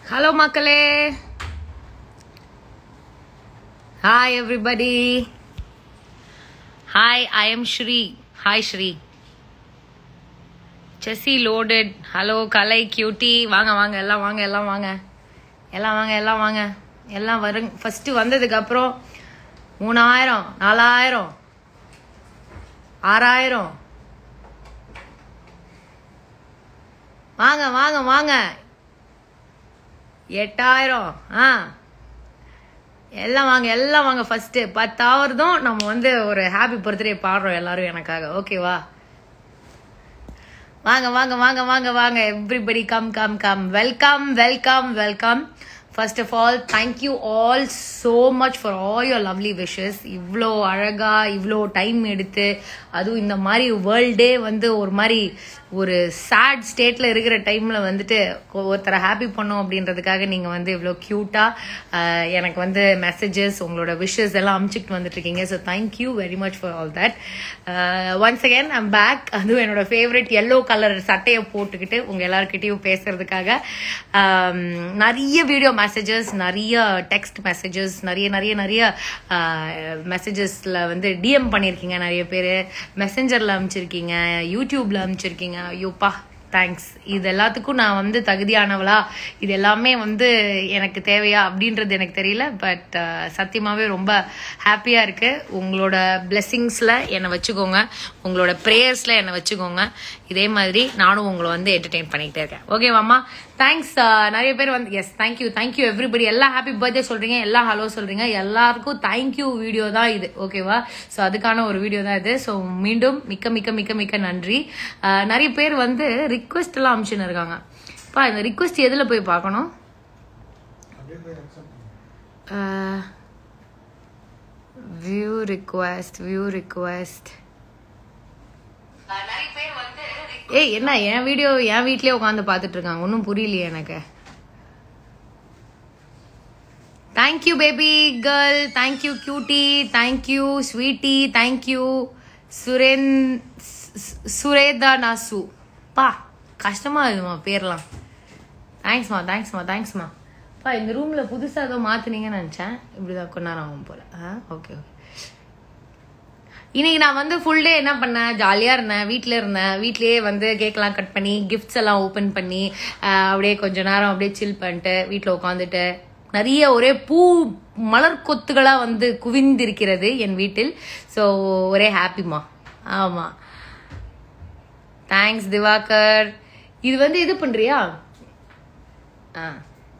Hello மக்களே hi everybody hi I am Sri hi Sri செஸ்ஸி loaded hello Kalai cutie வாங்க வாங்க எல்லாம் வாங்க எல்லாம் வாங்க எல்லாம் வாங்க எல்லாம் வாங்க எல்லாம் வரும் ஃபஸ்ட்டு வந்ததுக்கப்புறம் மூணாயிரம் நாலாயிரம் ஆறாயிரம் வாங்க வாங்க வாங்க எட்டாயிரம் ஆ எல்லாம் வாங்க எல்லாம் வாங்க ஃபர்ஸ்ட் பத்தாவதும் நம்ம வந்து ஒரு ஹாப்பி பர்த்டே பாடுறோம் எல்லாரும் எனக்காக ஓகேவா வாங்க வாங்க வாங்க வாங்க வாங்க everybody come come come welcome welcome welcome first of all thank you all so much for all your lovely wishes இவ்வளோ அழகா இவ்வளோ டைம் எடுத்து அதுவும் இந்த மாதிரி வேர்ல்டே வந்து ஒரு மாதிரி ஒரு சேட் ஸ்டேட்ல இருக்கிற டைம்ல வந்துட்டு ஒருத்தரை ஹாப்பி பண்ணோம் அப்படின்றதுக்காக நீங்க வந்து இவ்வளோ கியூட்டா எனக்கு வந்து மெசேஜஸ் உங்களோட விஷஸ் எல்லாம் அமுச்சுட்டு வந்துட்டு இருக்கீங்க so thank you very much for all that once again I'm back அதுவும் என்னோட ஃபேவரட் எல்லோ கலர் சட்டையை போட்டுக்கிட்டு உங்க எல்லாருக்கிட்டையும் பேசுறதுக்காக um, நிறைய வீடியோ மெசேஜஸ் நிறைய டெக்ஸ்ட் மெசேஜஸ் நிறைய நிறைய நிறைய மெசேஜஸ்ல வந்து டிஎம் பண்ணியிருக்கீங்க நிறைய பேர் மெசஞ்சர்ல அனுப்பிச்சிருக்கீங்க யூடியூப்ல அனுப்பிச்சிருக்கீங்க ஐயோப்பா தேங்க்ஸ் இது எல்லாத்துக்கும் நான் வந்து தகுதியானவளா இது எல்லாமே வந்து எனக்கு தேவையா அப்படின்றது எனக்கு தெரியல பட் சத்தியமாவே ரொம்ப ஹாப்பியா இருக்கு உங்களோட பிளெஸ்ஸிங்ஸ்ல என்னை வச்சுக்கோங்க உங்களோட ப்ரேயர்ஸ்ல என்னை வச்சுக்கோங்க இதே மாதிரி நானும் உங்களை வந்து என்டர்டெயின் பண்ணிக்கிட்டே இருக்கேன் ஓகேவாம்மா தேங்க்ஸ் நிறைய பேர் வந்து எஸ் தேங்க்யூ தேங்க்யூ எவ்ரிபடி எல்லாம் ஹாப்பி பர்த்டே சொல்றீங்க எல்லாம் ஹலோ சொல்றீங்க எல்லாருக்கும் தேங்க்யூ வீடியோ தான் இது ஓகேவா ஸோ அதுக்கான ஒரு வீடியோ தான் இது ஸோ மீண்டும் மிக்க மிக்க மிக்க மிக்க நன்றி அஹ், நிறைய பேர் வந்து ரிக்வெஸ்ட் எல்லாம் அனுப்பிச்சுன்னு இருக்காங்க பா இந்த ரிக்வெஸ்ட் எதுல போய் பார்க்கணும் வியூ ரிக்வெஸ்ட் வியூ ரிக்வெஸ்ட் ஏய் என்ன என் வீடியோ என் வீட்லயே உட்காந்து பார்த்துட்டு இருக்காங்க ஒன்றும் புரியலையே எனக்கு thank you baby girl thank you cutie thank you sweetie thank you சுரேன் சு- சுரேதா நாசு பா கஷ்டமா இருக்குமா பேர்லாம் தேங்க்ஸ்மா தேங்க்ஸ்மா தேங்க்ஸ்மா பா இந்த ரூம்ல புதுசா ஏதோ மாத்துனீங்கன்னு நினைச்சேன் இப்படிதான் கொஞ்ச நேரம் ஆகும் போல ஆ ஓகே ஓகே இன்னைக்கு நான் வந்து ஃபுல் டே என்ன பண்ணேன் ஜாலியாக இருந்தேன் வீட்டில் இருந்தேன் வீட்லயே வந்து கேக்லாம் கட் பண்ணி கிஃப்ட்ஸ் எல்லாம் ஓப்பன் பண்ணி ஆஹ், அப்படியே கொஞ்ச நேரம் அப்படியே சில் பண்ணிட்டு வீட்டில் உட்காந்துட்டு நிறைய ஒரே பூ மலர் கொத்துகளா வந்து குவிந்திருக்கிறது என் வீட்டில் ஸோ ஒரே ஹாப்பிமா ஆமா தேங்க்ஸ் திவாகர் இது வந்து இது பண்றியா ஆ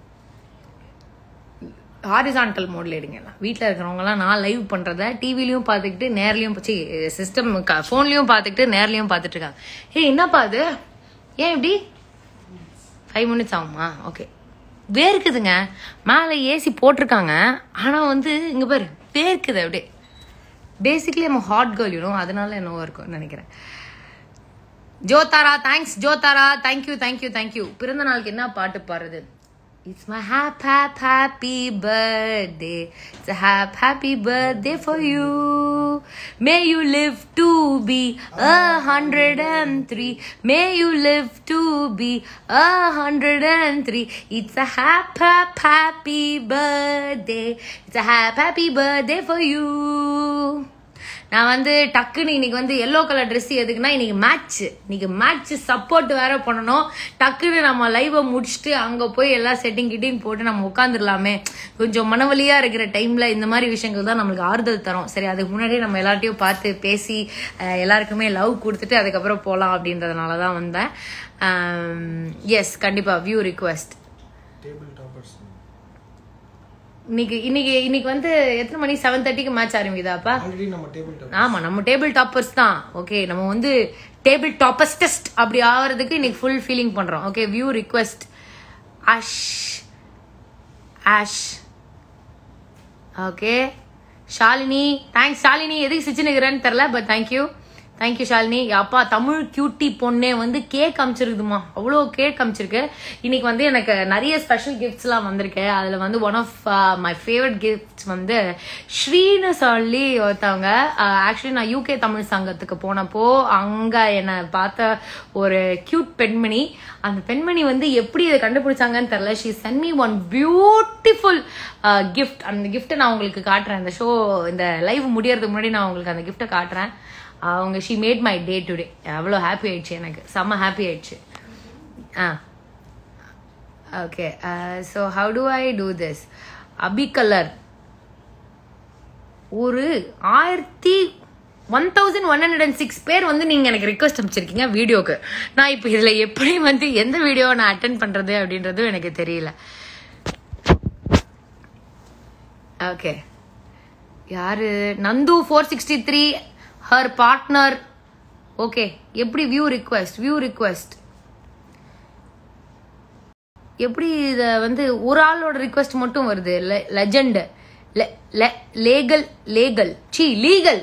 ஹாரிசான்டல் மோட்ல எடுங்க எல்லாம் வீட்டில் இருக்கிறவங்கலாம் நான் லைவ் பண்றத டிவிலையும் பார்த்துக்கிட்டு நேர்லயும் சி சிஸ்டம் ஃபோன்லயும் பார்த்துக்கிட்டு நேர்லயும் பார்த்துட்டு இருக்காங்க ஏய் என்னப்பா அது ஏன் இப்படி ஃபைவ் மினிட்ஸ் ஆகுமா ஓகே வேர்க்குதுங்க மேலே ஏசி போட்டிருக்காங்க ஆனா வந்து இங்க பாரு வேர்க்குது அப்படியே பேசிக்லி நம்ம ஹாட் கேர்ள் யூனோ அதனால என்னவோ இருக்கும் நினைக்கிறேன் ஜோதாரா தேங்க்ஸ் ஜோதாரா தேங்க்யூ தேங்க்யூ தேங்க்யூ பிறந்த நாளுக்கு என்ன பாட்டு பாடுறது it's my hap hap happy birthday it's hap happy birthday for you may you live to be a hundred and three may you live to be a hundred and three it's a hap hap happy birthday it's a hap happy birthday for you நான் வந்து டக்குன்னு இன்னைக்கு வந்து yellow colour Dress எதுக்குன்னா இன்னைக்கு match இன்னைக்கு match support வேற பண்ணணும் டக்குன்னு நம்ம லைவை முடிச்சுட்டு அங்க போய் எல்லா செட்டிங் கிட்டிங் போட்டு நம்ம உட்காந்துடலாமே கொஞ்சம் மனவலியா இருக்கிற டைம்ல இந்த மாதிரி விஷயங்கள் தான் நம்மளுக்கு ஆறுதல் தரும் சரி அதுக்கு முன்னாடியே நம்ம எல்லார்ட்டையும் பார்த்து பேசி அஹ், எல்லாருக்குமே லவ் கொடுத்துட்டு அதுக்கப்புறம் போகலாம் அப்படின்றதுனால தான் வந்தேன் எஸ் கண்டிப்பா வியூ ரிக்வெஸ்ட் டேபிள் டாப்பர்ஸ் இன்னைக்கு இன்னைக்கு இன்னைக்கு வந்து எத்தனை மணி செவன் தேர்ட்டிக்கு மேட்ச் ஆரம்பிக்குதாப்பா ஆல்ரெடி நம்ம டேபிள் டாப் ஆமா நம்ம டேபிள் டாப்பர்ஸ் தான் ஓகே நம்ம வந்து டேபிள் டாப்பர்ஸ் டெஸ்ட் அப்படி ஆகிறதுக்கு இன்னைக்கு ஃபுல் ஃபீலிங் பண்றோம் ஓகே வியூ ரிக்வெஸ்ட் அஷ் ஆஷ் ஓகே ஷாலினி தேங்க்ஸ் ஷாலினி எதுக்கு சிச்சுனுக்கிறேன்னு தெரில பட் தேங்க்யூ தேங்க்யூ ஷாலினி அப்பா தமிழ் கியூட்டி பொண்ணே வந்து கேக் அமிச்சிருக்குதுமா அவ்வளோ கேக் அமிச்சிருக்கு இன்னைக்கு வந்து எனக்கு நிறைய ஸ்பெஷல் கிஃப்ட்ஸ்லாம் வந்திருக்கு அதில் வந்து one of my favourite gifts வந்து ஸ்ரீன்னு சொல்லி ஒருத்தவங்க ஆக்சுவலி நான் யூகே தமிழ் சங்கத்துக்கு போனப்போ அங்கே என்னை பார்த்த ஒரு கியூட் பெண்மணி அந்த பெண்மணி வந்து எப்படி இதை கண்டுபிடிச்சாங்கன்னு தெரியல she sent me one beautiful gift அந்த கிஃப்ட்டை நான் உங்களுக்கு காட்டுறேன் இந்த ஷோ இந்த லைவ் முடியறதுக்கு முன்னாடி நான் உங்களுக்கு அந்த கிஃப்ட்டை காட்டுறேன் அவங்க she made my day today அவ்வளோ ஹாப்பி ஆயிடுச்சு எனக்கு செம்ம ஹாப்பி ஆயிடுச்சு ஆ okay so how do I do this அபி கலர் ஒரு ஆயிரத்தி one thousand one hundred and six பேர் வந்து நீங்கள் எனக்கு ரிக்வஸ்ட் அனுப்பிச்சிருக்கீங்க வீடியோக்கு நான் இப்போ இதில் எப்படி வந்து எந்த வீடியோ நான் அட்டன் பண்ணுறது அப்படின்றதும் எனக்கு தெரியல ஓகே யாரு Nandu four sixty three her partner okay எப்படி வியூ ரிக்வெஸ்ட் வியூ ரிக்வெஸ்ட் எப்படி இத வந்து ஒரு ஆளோட ரிக்வெஸ்ட் மட்டும் வருது லெஜண்ட் லேகல் லேகல் சி லீகல்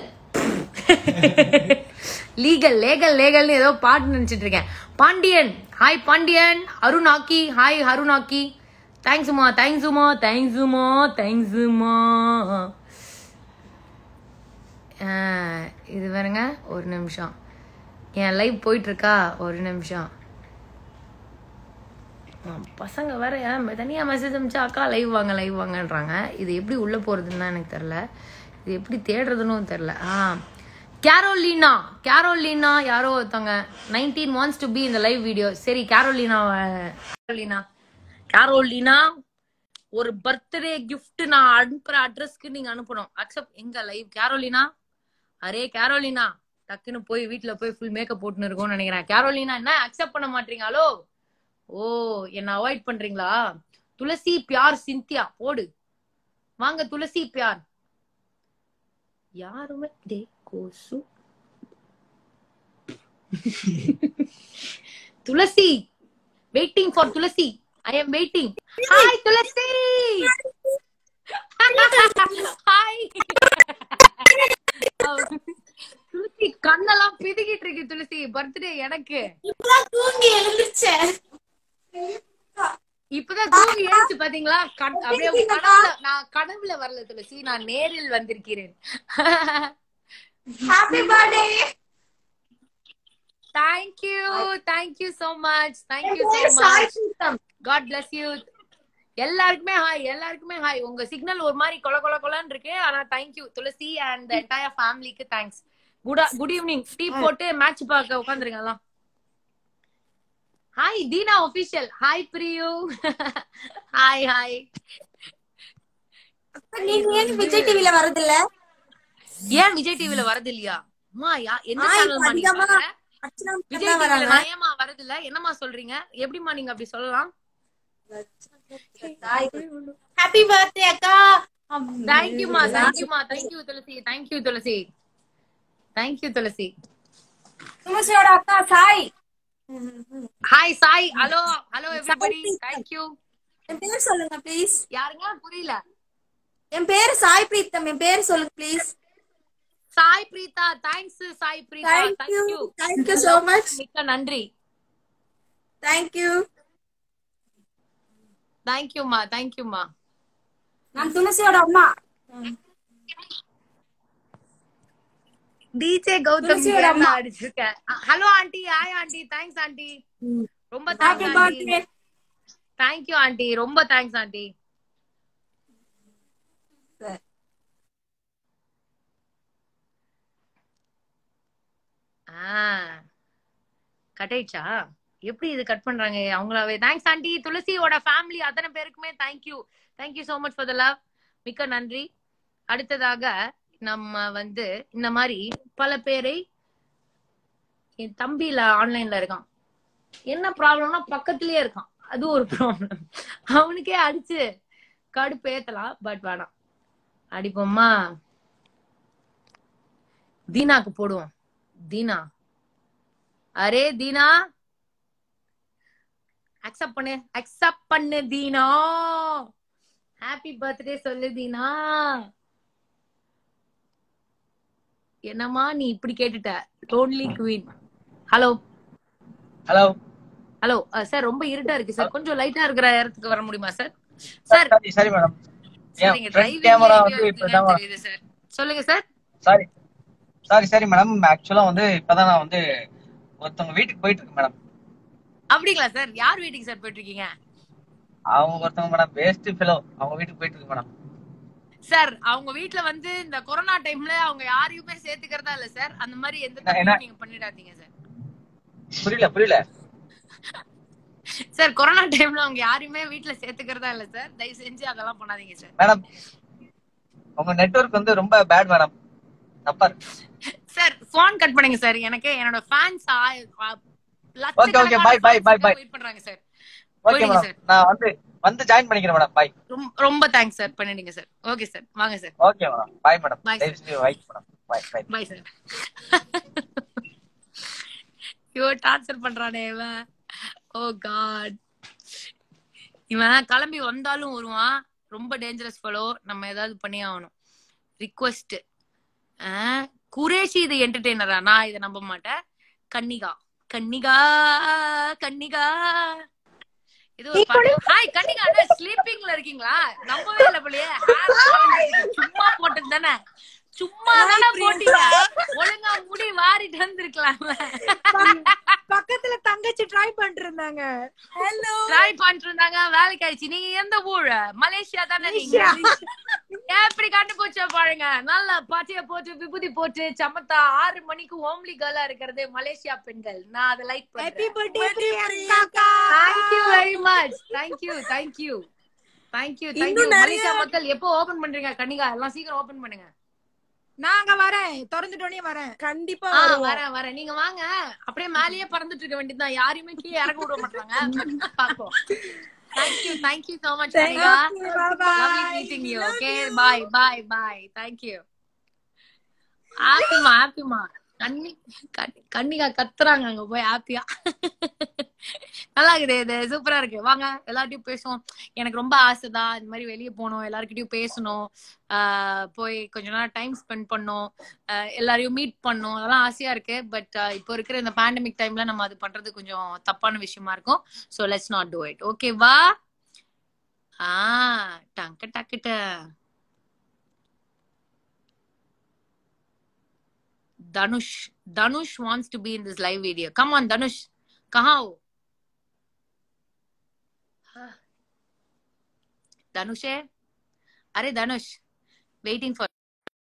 லீகல் லேகல் லேகல்னு ஏதோ பாட்டு நினைச்சிட்டு இருக்கேன் பாண்டியன் ஹாய் பாண்டியன் அருணாக்கி ஹாய் அருணாக்கி தேங்க்ஸுமா தேங்க்ஸுமா தேங்க்ஸுமா தேங்க்ஸுமா இது பாருங்க ஒரு நிமிஷம் என் லைவ் போயிட்டு இருக்கா ஒரு நிமிஷம் ஆ, பசங்க வேற தனியா மெசேஜ் அனுப்பிச்சா அக்கா லைவ் வாங்க லைவ் வாங்கன்றாங்க இது எப்படி உள்ள போறதுன்னு தான் எனக்கு தெரியல இது எப்படி தேடுறதுன்னு தெரியல ஆ கேரோலினா கேரோலினா யாரோ ஒருத்தவங்க நைன்டீன் வாண்ட்ஸ் டு பி இந்த லைவ் வீடியோ சரி கேரோலினா கேரோலினா கேரோலினா ஒரு பர்த்டே gift நான் அனுப்புற அட்ரஸ்க்கு நீங்க அனுப்பணும் அக்செப்ட் எங்க லைவ் கேரோலினா அரே கேரோலினா டக்குன்னு போய் வீட்ல போய் ஃபுல் மேக்கப் போட்டுன்னு இருக்கோம்னு நினைக்கிறேன் கேரோலினா என்ன அக்செப்ட் பண்ண மாட்டீங்களோ ஓ என்ன அவாய்ட் பண்றீங்களா துளசி பியார் சிந்தியா போடு வாங்க துளசி பியார் யாருமே டே கோசு Tulsi waiting for Tulsi I am waiting hi Tulsi hi Tulsi கண்ணெல்லாம் பிதுகிட்டு இருக்கு துளசி பர்த்டே எனக்கு இப்பதான் தூங்கி எழுந்துச்சேன் இப்பதான் தூங்கி எழுந்துச்சு பாத்தீங்களா கண்- அப்படியே உங்க கனவுல நான் கனவுல வரல துளசி நான் நேரில் வந்திருக்கிறேன் happy birthday thank you thank you so much thank you so Sai much சுத்தம் காட் bless யூ எல்லாருக்குமே ஹாய் எல்லாருக்குமே ஹாய் உங்க சிக்னல் ஒரு மாதிரி கொல கொல கொலன்னு இருக்கு ஆனா தேங்க்யூ துளசி அண்ட் என்டையர் ஃபேமிலிக்கு thanks good good evening tea போட்டு மேட்ச் பார்க்க உட்காந்துருங்க எல்லாம் hi Deena official hi Priyu hi hi நீங்க ஏன் விஜய் டிவில வரதில்ல ஏன் விஜய் டிவில வரது இல்லையா அம்மா யா எந்த ஆ, சேனல் இப்ப அதிகமா மாட்டீங்க அர்ச்சனா விஜய் தான் டிவில வராங்க நான் ஏமா வரது இல்ல என்னமா சொல்றீங்க எப்படிமா நீங்க அப்படி சொல்லலாம் ஹாப்பி பர்த்டே அக்கா தேங்க்யூமா தேங்க்யூமா thank you Tulsi thank you Tulsi thank you Tulsi துளசியோட அக்கா Sai hi Sai hello hello everybody thank you என் பேர் சொல்லுங்க ப்ளீஸ் யாருங்க புரியல என் பேர் சாய் பிரீத்தம் என் பேர் சொல்லுங்க please Sai Preetha thanks Sai Preetha Thank you. Thank you Thank you so much. மிக்க நன்றி தேங்க்யூ தேங்க்யூமா தேங்க்யூமா நான் துளசியோட அம்மா டிஜே கௌதம் துளசியோட அம்மா. அடிச்சிருக்கேன் hello aunty hi aunty thanks aunty ரொம்ப happy thanks aunty birthday thank you aunty ரொம்ப தேங்க்ஸ் ஆண்டி ஆ கட் ஆயிடுச்சா எப்படி இது கட் பண்றாங்க அவங்களாவே தேங்க்ஸ் ஆண்டி துளசியோட ஃபேமிலி அத்தனை பேருக்குமே thank you thank you so much for the love மிக்க நன்றி அடுத்ததாக நம்ம வந்து இந்த மாதிரி பல பேரை என் தம்பில ஆன்லைன்ல இருக்கான் என்ன ப்ராப்ளம்னா பக்கத்துலயே இருக்கான் அது ஒரு ப்ராப்ளம் அவனுக்கே அடிச்சு கடுப்பு ஏத்தலாம் பட் வேணாம் அடிப்போமா தீனாக்கு போடுவோம் தீனா அரே தீனா அக்செப்ட் பண்ணு அக்செப்ட் பண்ணு தீனா ஹாப்பி பர்த்டே சொல்லு தீனா என்னம்மா நீ இப்படி கேட்டுட்ட lonely queen hello hello hello sir ரொம்ப இருட்டா இருக்கு சார் கொஞ்சம் லைட்டா இருக்கிற இடத்துக்கு வர முடியுமா சார் சார் சரி சரி மேடம் சார் என் நீங்க ஃப்ரண்ட் டிரைவிங்ல கேமரா எங்கேயோ வந்து இப்பதான் இருக்கீங்கன்னு தெரியுது சார் சொல்லுங்க சார் சாரி சாரி சரி மேடம் ஆக்சுவலா வந்து இப்பதான் நான் வந்து ஒருத்தவங்க வீட்டுக்கு போயிட்டு இருக்கு மேடம் அப்படிங்களா சார் யார் வீட்டுக்கு சார் போயிட்டு இருக்கீங்க அவங்க ஒருத்தவங்க மேடம் வேஸ்ட் ஃபெலோ அவங்க வீட்டுக்கு போயிட்டு இருக்கு மேடம் சார் அவங்க வீட்ல வந்து இந்த கொரோனா டைம்ல அவங்க யாரையுமே சேர்த்துக்கிறதா இல்ல சார் அந்த மாதிரி எந்த என்ன- தப்பும் நீங்க பண்ணிடாதீங்க சார் புரியல புரியல சார் கொரோனா டைம்ல அவங்க யாரையுமே வீட்ல சேர்த்துக்கிறதா இல்ல சார் தயவு செஞ்சு அதெல்லாம் பண்ணாதீங்க சார் மேடம் உங்க நெட்வொர்க் வந்து ரொம்ப பேட் மேடம் தப்பா இருக்கு சார் போன் கட் பண்ணுங்க சார் எனக்கு என்னோட fans Okay, okay, bye, bye, bye, bye. Wait பண்றாங்க சார் ஓகே போயிடுங்க மேடம் நான் வந்து வந்து ஜாயின் பண்ணிக்கிறேன் மேடம் பாய் ரொம்ப ரொம்ப தேங்க்ஸ் சார் பண்ணிடுங்க சார் ஓகே சார் வாங்க sir okay madam bye madam Bye, தயவு செஞ்சு வைக் madam bye bye bye sir ஐயோ டார்ச்சர் பண்றானே இவன் ஓ காட் இவன் கிளம்பி வந்தாலும் வருவான் ரொம்ப டேஞ்சரஸ் ஃபாலோ நம்ம ஏதாவது பண்ணி ஆகணும் ரிக்வெஸ்ட் குரேஷி இது என்டர்டெய்னரா நான் இதை நம்ப மாட்டேன் கன்னிகா கன்னிகா கன்னிகா இது ஒரு பாட்டு ஹாய் கன்னிகா அண்ணா ஸ்லீப்பிங்ல இருக்கீங்களா நம்பவே இல்ல போலயே Hair சும்மா போட்டது தானே சும்மா தானே போட்டீங்க ஒழுங்கா முடி வாரிட்டு வந்திருக்கலாம்ல பக்கத்துல தங்கச்சி ட்ரை பண்ணிட்டு இருந்தாங்க ஹலோ ட்ரை பண்ணிட்டு இருந்தாங்க வேலைக்கு ஆயிடுச்சு நீங்க எந்த ஊரு மலேசியா தானே நீங்க எப்படி கண்டுபிடிச்ச பாருங்க நல்லா பச்சைய போட்டு விபூதி போட்டு சமத்தா ஆறு மணிக்கு ஹோம்லி கேர்லா இருக்கிறது மலேசியா பெண்கள் நான் அதை லைக் ஹாப்பி பண்றேன் birthday Priyanka thank you very much thank you thank you thank you thank you இன்னும் நிறைய- மலேசியா மக்கள் எப்போ ஓபன் பண்றீங்க கன்னிகா எல்லாம் சீக்கிரம் ஓபன் பண்ணுங்க நாங்க வரேன் திறந்துட்டோனே வரேன் கண்டிப்பா ஆ வருவோம் வரேன் வரேன் நீங்க வாங்க அப்படியே மேலேயே பறந்துட்டு இருக்க வேண்டியதுதான் யாரையுமே கீழே இறங்க விட மாட்டாங்க பாப்போம் thank you thank you so much Thank Kanika you, bye-bye. lovely meeting you Love okay you. bye bye bye thank you ஹாப்பிமா ஹாப்பிமா கண்ணி கண்ணி- கண்ணிகா கத்துறாங்க அங்க போய் ஹாப்பியா நல்லா இருக்குது இது சூப்பரா இருக்கு வாங்க எல்லார்ட்டையும் பேசுவோம் எனக்கு ரொம்ப ஆசைதான் இந்த மாதிரி வெளியே போகணும் எல்லார்கிட்டயும் பேசணும் ஆஹ் போய் கொஞ்ச நேரம் டைம் ஸ்பெண்ட் பண்ணணும் ஆஹ் எல்லாரையும் மீட் பண்ணணும் அதெல்லாம் ஆசையா இருக்கு பட் இப்போ இருக்கிற இந்த பேண்டமிக் டைம்ல நம்ம அது பண்றது கொஞ்சம் தப்பான விஷயமா இருக்கும் so let's not do it ஓகேவா ஆ டங்க டக்கிட்ட Dhanush Dhanush wants to be in this live video come on Dhanush कहाँ हो தனுஷே அரே Dhanush waiting for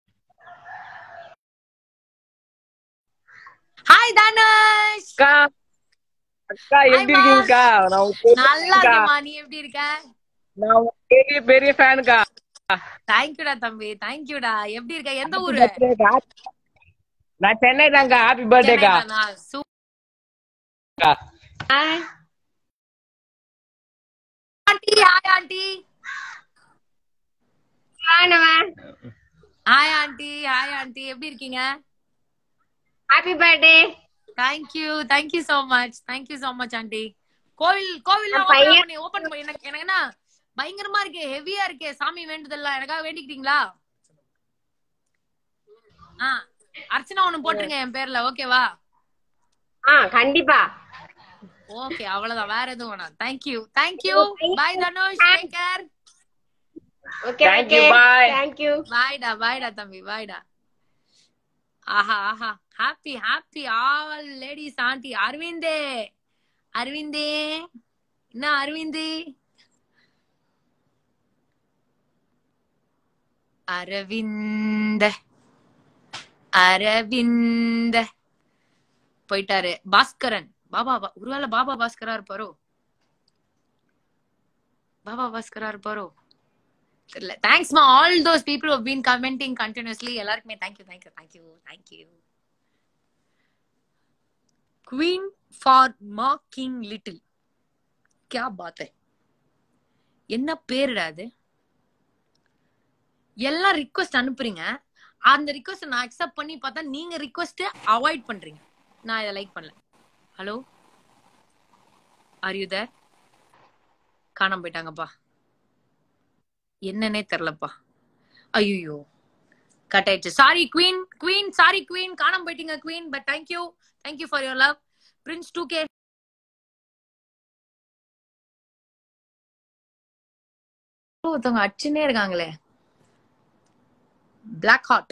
hi Dhanush அக்கா அக்கா எப்படி Hi, இருக்கீங்கக்கா நான் உங்க பெரிய நல்லா fan-க்கா. இருக்கேம்மா நீ எப்படி இருக்க நான் உங்க பெரிய பெரிய ஃபேனுக்கா தேங்க்யூடா தம்பி தேங்க்யூடா எப்படி இருக்க எந்த ஊரு நான் சென்னை தாங்க ஹாப்பி பர்த்டேக்கா சென்னைதானா? சூ- aunty hi aunty hi aunty hi aunty எப்படி இருக்கீங்க happy birthday thank you thank you so much thank you so much aunty கோவில் கோவில் நான் பையன் பண்ணி ஓபன் பண்ணி எனக்கு எனக்கு என்ன பயங்கரமா இருக்கே ஹெவியா இருக்கே சாமி வேண்டுதல்லாம் எனக்காக வேண்டிக்கிட்டீங்களா ஆ அர்ச்சனா ஒண்ணு போட்டுருங்க என் பேர்ல ஓகேவா ஆ கண்டிப்பா ஓகே அவ்வளவுதான் வேற எதுவும் வேணாம் thank you thank you bye Dhanush take care okay Thank okay you, bye. Thank you பாய்டா பாய்டா தம்பி பாய்டா ஆஹா ஆஹா happy happy all ladies aunty அரவிந்தே அரவிந்தே என்ன அரவிந்தி அரவிந்த அரவிந்த போயிட்டாரு பாஸ்கரன் பாபா பா- ஒருவேளை பாபா பாஸ்கரா இருப்பாரோ பாபா பாஸ்கரா இருப்பாரோ தெரியல தேங்க்ஸ்மா all those people have been commenting continuously எல்லாருக்குமே thank you thank you thank you thank you queen for marking little கே பாத் என்ன பேருடா அது எல்லாம் ரிக்வெஸ்ட் அனுப்புறீங்க அந்த ரிக்வெஸ்ட் நான் அக்செப்ட் பண்ணி பார்த்தா நீங்க ரிக்வெஸ்ட் அவாய்ட் பண்றீங்க நான் இதை லைக் பண்ணல ஹலோ ஆர் யூ தேர் காணாம போயிட்டாங்கப்பா என்னன்னே தெரிலப்பா ஐயோ கட் ஆயிடுச்சு sorry queen queen sorry queen காணாம போயிட்டீங்க queen but thank you thank you for your love prince டூ கே ஒருத்தவங்க அடிச்சுனே இருக்காங்களே black hat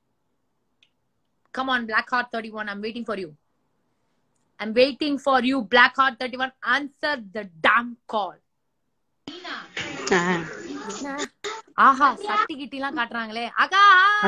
come on black hat thirty one I'm waiting for you I'm waiting for you black hat thirty one answer the damn call ஆஹா சட்டி கிட்டி எல்லாம் காட்டுறாங்களே அக்கா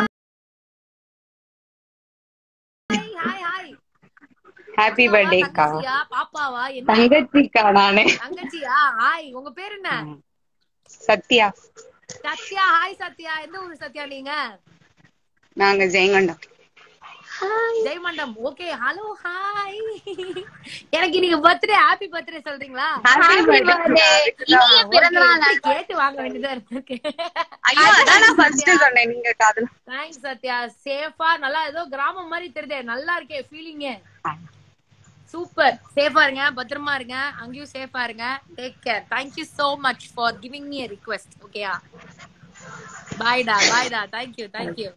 ஹாய் ஹாய் ஹாய் ஹாப்பி பர்த்டேக்கா தங்கச்சியா பாப்பாவா என்ன தங்கச்சிக்கா நானு தங்கச்சியா ஹாய் உங்க பேர் என்ன சத்யா சத்யா ஹாய் சத்யா எந்த ஊர் சத்யா நீங்க நாங்க ஜெயங்கொண்டம் ஜெயமண்டம் ஓகே ஹலோ ஹாய் எனக்கு இன்னைக்கு பர்த்டே ஹாப்பி பர்த்டே சொல்றீங்களா ஹாப்பி பர்த்டே Okay, கேட்டு வாங்க வேண்டியதா இருக்கு ஐயோ அதான் நான் ஃபர்ஸ்ட் சொன்னேன் நீங்க காதுல தேங்க்ஸ் சத்யா சேஃபா நல்லா ஏதோ கிராமம் மாதிரி தெரியுதே நல்லா இருக்கே ஃபீலிங் சூப்பர் சேஃபா இருங்க பத்திரமா இருங்க அங்கேயும் சேஃபா இருங்க take care thank you so much for giving me a request ஓகேயா பாய்டா பாய்டா thank you thank you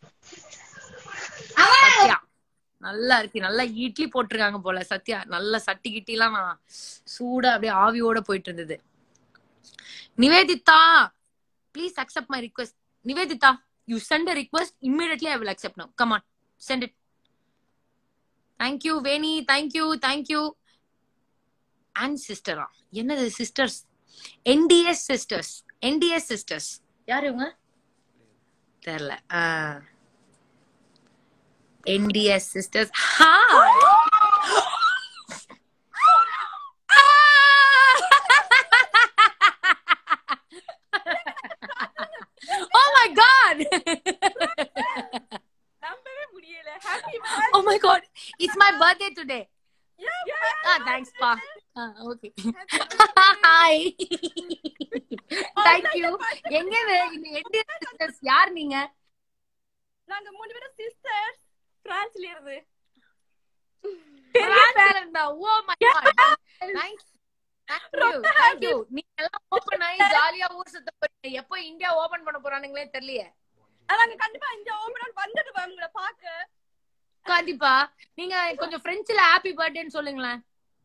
Sathya நல்லா இருக்கு நல்லா இட்லி போட்டிருக்காங்க போல சத்யா நல்ல சட்டி கிட்டி எல்லாம் நான் சூடா அப்படியே ஆவியோட போயிட்டு இருந்தது Nivedita please accept my request Nivedita you sent a request immediately I will accept now come on sent it thank you Veni thank you thank you and சிஸ்டரா என்னது sisters NDS sisters NDS sisters யார் இவங்க தெரியல NDS sisters Oh my god! oh my god! It's my birthday today. Ah, thanks, Pa. Ah, okay. Hi. Thank you. எங்க இது? இந்த NTS sisters யார் நீங்க நாங்க மூணு பேரும் சிஸ்டர்ஸ் பிரான்ஸ்ல இருந்து பிரான்ஸ்ல oh my god thanks thank you நீங்க எல்லாம் ஓபன் ஆகி ஜாலியா ஊர் சுத்த போறீங்க எப்போ இந்தியா ஓபன் பண்ண போறானுங்களே தெரியலையே நாங்க கண்டிப்பா இந்த ஓபன் வந்துட்டு போய் உங்களை பாக்க கண்டிப்பா நீங்க கொஞ்சம் பிரெஞ்சுல ஹாப்பி பர்த்டேன்னு சொல்லுங்களேன்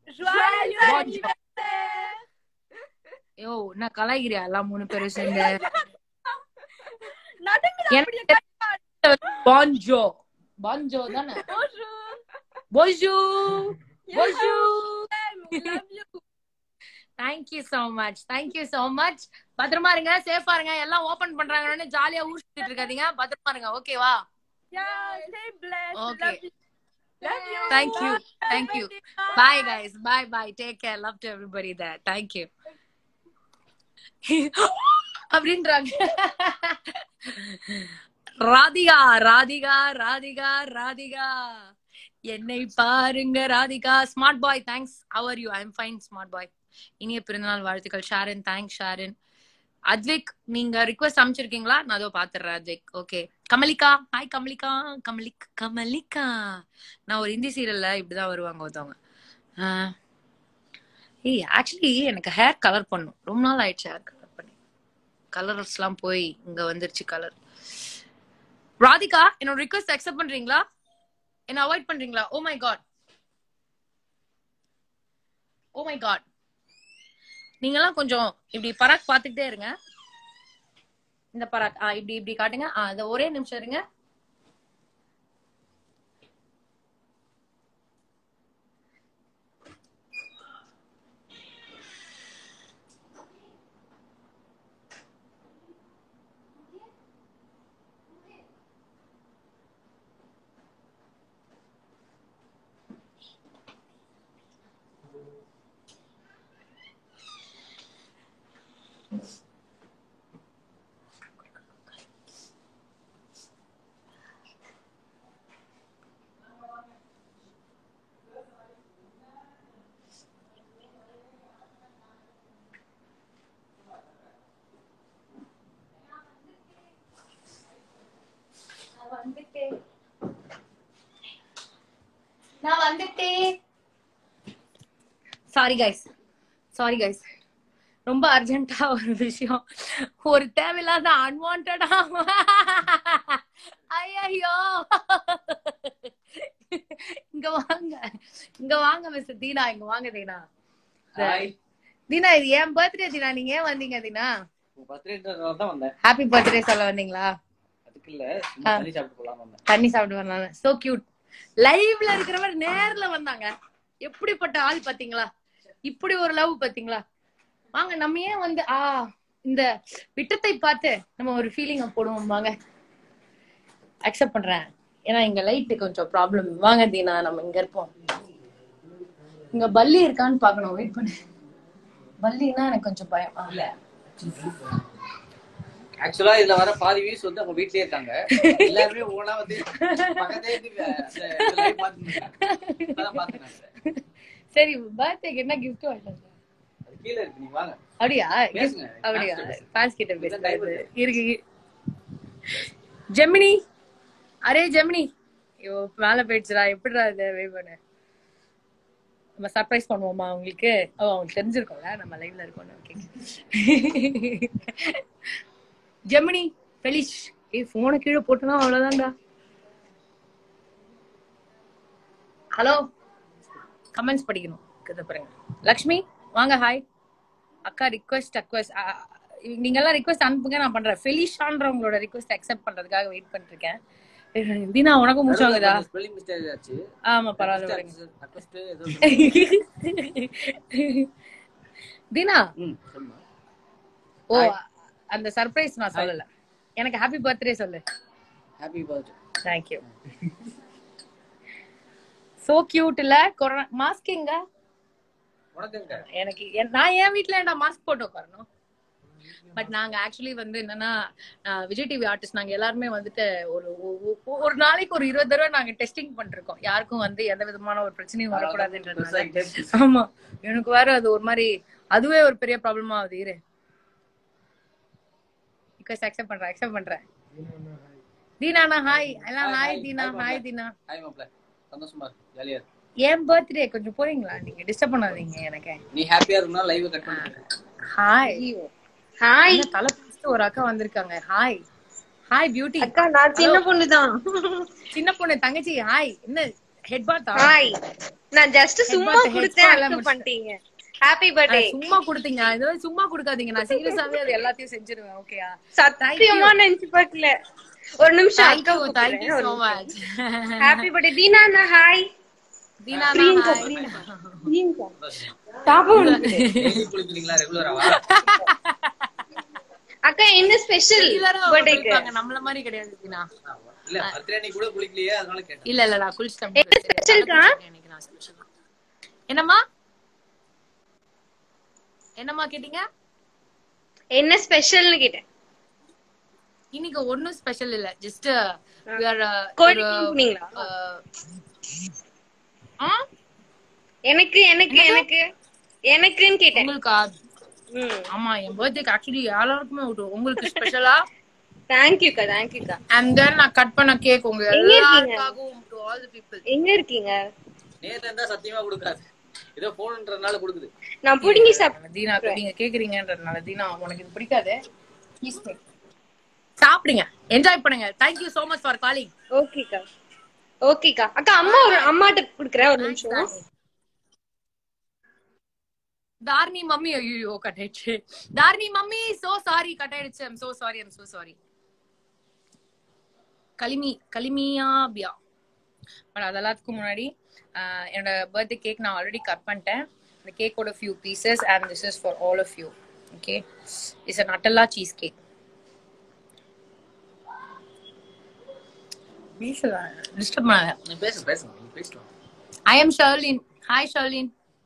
யோ நான் கலாய்கிறியா எல்லாம் மூணு பேரும் சேர்ந்து எனக்கு பாஞ்சோ பாஞ்சோ தானே போஜு போஜு thank you so much thank you so much பத்திரமா இருங்க சேஃபா இருங்க எல்லாம் ஓபன் பண்றாங்கன்னு ஜாலியா ஊர் சுத்திட்டு இருக்காதீங்க பத்திரமா இருங்க ஓகேவா Okay. Thank you. Thank you. Bye, guys. Bye, bye. Take care. Love to everybody there. Thank you. அப்படின்றாங்க ராதிகா ராதிகா ராதிகா ராதிகா என்னை பாருங்க Radhika smart boy thanks how are you I am fine smart boy இனிய பிறந்தநாள் வாழ்த்துக்கள் ஷாரன் தேங்க்ஸ் ஷாரன் அத்விக் நீங்க ரிக்வெஸ்ட் அமைச்சிருக்கீங்களா நான் அதோ பாத்துறேன் அத்விக் ஓகே கமலிகா ஹாய் கமலிகா கமலிக் கமலிகா நான் ஒரு ஹிந்தி சீரியல்ல இப்படிதான் வருவாங்க ஒருத்தவங்க ஆஹ் ஏய் ஆக்சுவலி எனக்கு ஹேர் கலர் பண்ணும் ரொம்ப நாள் ஆயிடுச்சு ஹேர் கலர் பண்ணி கலர்ஸ் எல்லாம் போய் இங்க வந்துருச்சு கலர் ராதிகா என்னோட ரிக்வெஸ்ட் அக்செப்ட் பண்றீங்களா என்ன அவாய்ட் பண்றீங்களா oh my god oh my god நீங்கெல்லாம் கொஞ்சம் இப்படி பராக் பாத்துக்கிட்டே இருங்க இந்த பராக் ஆ இப்படி இப்படி காட்டுங்க ஆ இந்த ஒரே நிமிஷம் இருங்க வந்துட்டேன் நான் வந்துட்டேன் சாரி கைஸ் சாரி கைஸ் ரொம்ப அர்ஜென்ட்டா ஒரு விஷயம் ஒரு தேவையில்லாத அன்வான்டா ஐயோ இங்க வாங்க இங்க வாங்க மிஸ் தீனா இங்க வாங்க தீனா தீனா இது ஏன் பர்த்டே தீனா நீங்க ஏன் வந்தீங்க தீனா பர்த்டேன்றதுனால தான் வந்தேன் ஹாப்பி பர்த்டே சொல்ல வந்தீங்களா அதுக்கு இல்ல சும்மா தண்ணி சாப்பிட்டு போலாம் வந்தேன் தண்ணி சாப்பிட்டு வரலாம் சோ கியூட் லைவ்ல இருக்கிறவர் நேர்ல வந்தாங்க எப்படிப்பட்ட ஆள் பாத்தீங்களா இப்படி ஒரு லவ் பாத்தீங்களா வாங்க நம்ம ஏன் வந்து ஆ இந்த விட்டத்தை பார்த்து நம்ம ஒரு ஃபீலிங்க போடுவோம் வாங்க அக்செப்ட் பண்றேன் ஏன்னா இங்க லைட் கொஞ்சம் ப்ராப்ளம் வாங்க தீனா நம்ம இங்க இருப்போம் இங்க பல்லி இருக்கான்னு பாக்கணும் வெயிட் பண்ணு பல்லினா எனக்கு கொஞ்சம் பயம் ஆ. ஆக்சுவலா இதுல வர பாதி வியூஸ் வந்து அவங்க வீட்லயே இருக்காங்க எல்லாருமே ஒவ்வொன்றா வந்து பக்கத்தே இருந்து அந்த live பார்த்துட்டு இருக்காங்க. இப்பதான் பார்த்துருக்காங்க. சரி பர்த்டேக்கு என்ன கிஃப்ட் வாங்கிட்டு அது கீழே இருக்கு நீங்க வாங்க அப்படியா பேசுங்க. அப்படியா fans கிட்ட. ஃபேன்ஸ் கிட்ட இதான் live பேசுறது இருக்கு ஜெமினி அரே ஜெமினி ஐயோ மேல போயிடுச்சுடா எப்படிடா இது வெயிட் பண்ணு நம்ம சர்ப்ரைஸ் பண்ணுவோமா உங்களுக்கு ஓ அவங்களுக்கு தெரிஞ்சிருக்கோம்ல நம்ம லைவ்ல இருக்கோம்னு ஓகே ஜெமினி பெலிஷ் ஏய் போனை கீழே போட்டுனா அவ்வளவுதான்டா ஹலோ கமெண்ட்ஸ் படிக்கணும் இதை பாருங்க லக்ஷ்மி வாங்க ஹாய் அக்கா ரிக்வெஸ்ட் அக்வெஸ்ட் நீங்க எல்லாம் ரிக்வெஸ்ட் அனுப்புங்க நான் பண்றேன் ஃபெலிஷான்றவங்களோட ரிக்வெஸ்ட் அக்செப்ட் பண்றதுக்காக வெயிட் பண்ணிட்டு இருக்கேன் ஏய், தீனா உனக்கும் முடிச்சாங்கதா ஸ்பெல்லிங் மிஸ்டேக் ஆச்சு ஆமா பரவாயில்ல விடுங்க. Request, ஏதோ தீனா ம், சொல்லுமா. ஓ அந்த சர்ப்ரைஸ் நான் சொல்லல எனக்கு ஹாப்பி பர்த்டே சொல்லு Happy birthday. Thank you so cute இல்ல கொரோனா மாஸ்க் எங்க உனக்கு எங்க? எனக்கு என்- நான் என் வீட்ல ஏன்டா மாஸ்க் போட்டு உட்காரணும் பட் நாங்க ஆக்சுவலி வந்து என்னன்னா ஆஹ் விஜய் டிவி ஆர்டிஸ்ட் நாங்க எல்லாருமே வந்துட்டு ஒரு ஒ- ஒ- ஒரு நாளைக்கு ஒரு இருபது தடவை நாங்க டெஸ்டிங் பண்ணிருக்கோம் யாருக்கும் வந்து எந்த விதமான ஒரு பிரச்சனையும் வரக்கூடாதுன்றதுனால பெருசாகிட்டே இருக்கு. ஆமா எனக்கு வேற அது ஒரு மாதிரி அதுவே ஒரு பெரிய ப்ராப்ளமா ஆகுது இரு ரிக்வெஸ்ட் அக்செப்ட் பண்றேன் அக்செப்ட் பண்றேன் தீனானா ஹாய் எல்லாம் Hi, hi hi, Deena hi, hi மாப்ள. தீனா Hi, மாப்ள. சந்தோஷமா இருக்கு. ஜாலியா இருக்கு. என் பர்த்டே கொஞ்சம் போறீங்களா நீங்க டிஸ்டர்ப் பண்ணாதீங்க எனக்கு நீ ஹாப்பியா இருக்கணும் லைவ் கட் பண்ணு ஹாய் ஹாய் என்ன தலை பிடிச்சிட்டு ஒரு அக்கா வந்திருக்காங்க ஹாய் ஹாய் பியூட்டி அக்கா நான் சின்ன பொண்ணுதான் சின்ன பொண்ணு தங்கச்சி ஹாய் என்ன ஹெட் பாத்தா ஹாய் நான் ஜஸ்ட் சும்மா Headbutt, கொடுத்தேன் headbutt எல்லாம் accept பண்ணிட்டீங்க ஹாப்பி பர்த்டே சும்மா கொடுத்தீங்க இது வந்து சும்மா கொடுக்காதீங்க நான் சீரியஸாவே அது எல்லாத்தையும் செஞ்சிருவேன் ஓகேயா சத்தியமா நினைச்சு பார்க்கல ஒரு நிமிஷம் thank you thank you so much happy birthday Deena hi Deena daily குளிக்கிறீங்களா ரெகுலராவா அக்கா என்ன ஸ்பெஷல் பர்த்டேக்கு நம்மள மாதிரி கிடையாது தீனா இல்ல பர்த்டே நீ கூட குளிக்கலையே அதனால கேட்டேன் இல்ல இல்ல நான் குளிச்சிட்டேன் special-க்கா? இன்னைக்கு நான் special தான். என்னம்மா என்னம்மா கேட்டீங்க என்ன ஸ்பெஷல்னு கேட்டேன் இன்னைக்கு ஒண்ணும் ஸ்பெஷல் இல்ல ஜஸ்ட் கோழி போனீங்களா எனக்கு எனக்கு எனக்கு எனக்குன்னு கேட்டேன் உங்களுக்கா ம் ஆமா என் பர்த்டேக்கு ஆக்சுவலி எல்லாருக்குமே விட்டு உங்களுக்கு ஸ்பெஷலா தேங்க்யூக்கா தேங்க்யூக்கா அண்ட் தென் நான் கட் பண்ண கேக் உங்க எங்க இருக்கீங்க? எல்லாருக்காகவும் டு ஆல் தி பீப்பிள் எங்க இருக்கீங்க நேர்ல இருந்தா சத்தியமா கொடுக்காது ஏதோ போன்ன்றதுனால கொடுக்குது நான் புடுங்கி சாப் தீனா இப்ப நீங்க கேக்குறீங்கன்றதுனால தீனா உனக்கு இது பிடிக்காது ப்ளீஸ் சாப்பிடுங்க என்ஜாய் பண்ணுங்க thank you so much for calling ஓகேக்கா ஓகேக்கா அக்கா அம்மா ஒரு அம்மாட்ட குடுக்குறேன் ஒரு நிமிஷம் தார்னி மம்மி ஐயோ கட் ஆயிடுச்சு Dharani mummy so sorry cut ஆயிடுச்சு I'm so sorry I'm so sorry கலிமி கலிமியா பியா பட் அது எல்லாத்துக்கும் முன்னாடி ஆஹ், என்னோட பர்த்டே கேக் நான் ஆல்ரெடி கட் பண்ணிட்டேன் இந்த கேக்கோட few pieces and this is for all of you okay it's a Nutella cheese cake disturb பண்ணாத நீ பேசு பேசுங்க நீ பேசிட்டு I am Sherlyn. Hi, Sherlyn.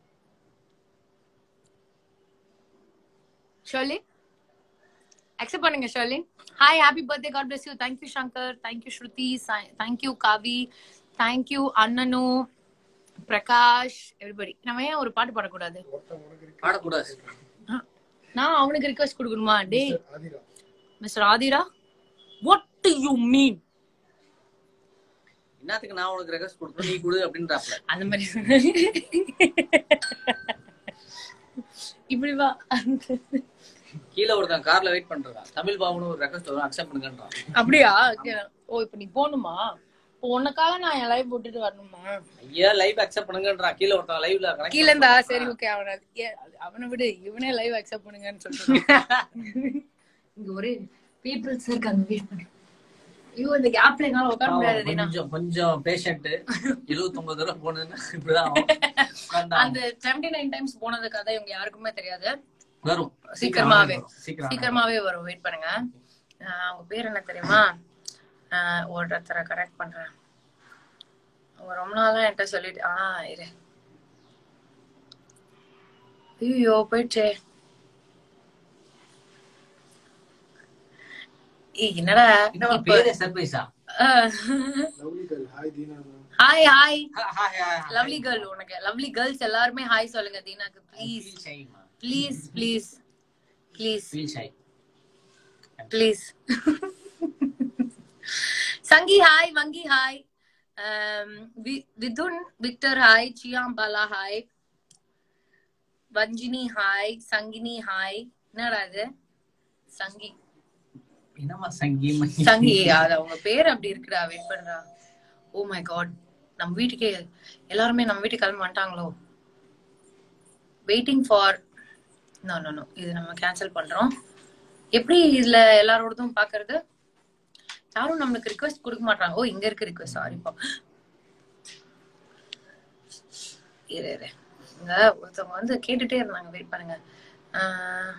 Sherlyn? Accept பண்ணுங்க Sherlyn. Hi, happy birthday. God bless you. Thank you, Shankar. Thank you, Shruti. Si- Thank you, Kavi. Thank you, Annanu. Prakash everybody நம்ம ஏன் ஒரு பாட்டு பாடக்கூடாது பாடக்கூடாது நான் அவனுக்கு ரிக்வெஸ்ட் கொடுக்கணுமா டேய் Aadhira mister Aadhira what do you mean என்னத்துக்கு நான் உனக்கு ரெக்வஸ்ட் கொடுக்கணும் நீ கொடு அப்படின்றாப்ல அந்த மாதிரி இப்படி வா கீழே ஒருத்தன் கார்ல வெயிட் பண்றான் தமிழ் பாபுன்னு ஒரு ரெக்வஸ்ட் வரும் அக்செப்ட் பண்ணுங்கன்றான் அப்படியா ஓ இப்ப நீ போகணுமா இப்போ உனக்காக நான் என் லைவ் போட்டுட்டு வரணுமா ஐயா லைவ் அக்செப்ட் பண்ணுங்கன்றான் கீழே ஒருத்தன் லைவ்ல கீழ இருந்தா சரி ஓகே அவனை ஏ- அவனை விடு இவனே லைவ் அக்செப்ட் பண்ணுங்கன்னு சொல்லிட்டு இங்க ஒரு பீப்புள்ஸ் இருக்காங்க வெயிட் பண்ணு ஐயோ இந்த கேப்ல என்னால உட்கார முடியாது ரீனா. கொஞ்சம் கொஞ்சம் பேஷண்ட் எழுபத்தி ஒன்பது தடவை போனதுன்னா இப்படிதான் ஆகும். உட்கார்ந்தா அந்த செவன்டி நைன் டைம்ஸ் போனது கதை இவங்க யாருக்குமே தெரியாது வரும் சீக்கிரமாவே வரும். சீக்கிரம் சீக்கிரமாவே வரும் வெயிட் பண்ணுங்க ஆஹ் அவங்க பேர் என்ன தெரியுமா ஆஹ் ஒருத்தரை கரெக்ட் பண்றேன் அவங்க ரொம்ப நாளா என்கிட்ட சொல்லிட்டு ஆ இரு ஐயோ போயிடுச்சே ஏய் என்னடா என்னம்மா பேரே சர்ப்ரைஸா lovely girl hi Deena hi hi hi hi lovely girl உனக்கு லவ்லி கேர்ள்ஸ் எல்லாருமே ஹாய் சொல்லுங்க தீனாக்கு please feel shy please please please feel shy please Sangi hi Vangi hi Vidhun Victor hi Shyam Bala hi Vanjini hi Sangini hi என்னடா இது சங்கி என்னம்மா சங்கி சங்கி அது அவங்க பேர் அப்படி இருக்குடா வெயிட் பண்றா ஓ மை காட் நம்ம வீட்டுக்கே எல்லாருமே நம்ம வீட்டுக்கு கிளம்பி வந்துட்டாங்களோ waiting for no no no இது நம்ம கேன்சல் பண்றோம் எப்படி இதுல எல்லாரோடதும் பாக்குறது யாரும் நம்மளுக்கு ரிக்வெஸ்ட் கொடுக்க மாட்டாங்க ஓ இங்க இருக்கு ரிக்வெஸ்ட் சாரிப்பா இரு இரு இங்க ஒருத்தவங்க வந்து கேட்டுட்டே இருந்தாங்க வெயிட் பண்ணுங்க ஆஹ்,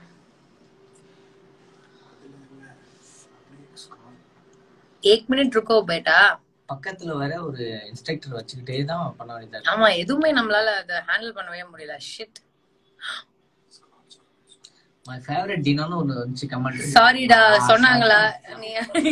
ஏக் மினிட் ருக்கோ பேட்டா பக்கத்துல வர ஒரு இன்ஸ்ட்ரக்டர் வச்சுக்கிட்டே தான் பண்ண வேண்டியதா இருக்கு. ஆமா எதுவுமே நம்மளால அதை ஹேண்டில் பண்ணவே முடியல ஷிட் மை ஃபேவரட் டினான்னு ஒன்னு வந்துச்சு கமெண்ட் சாரிடா சொன்னாங்களா நீ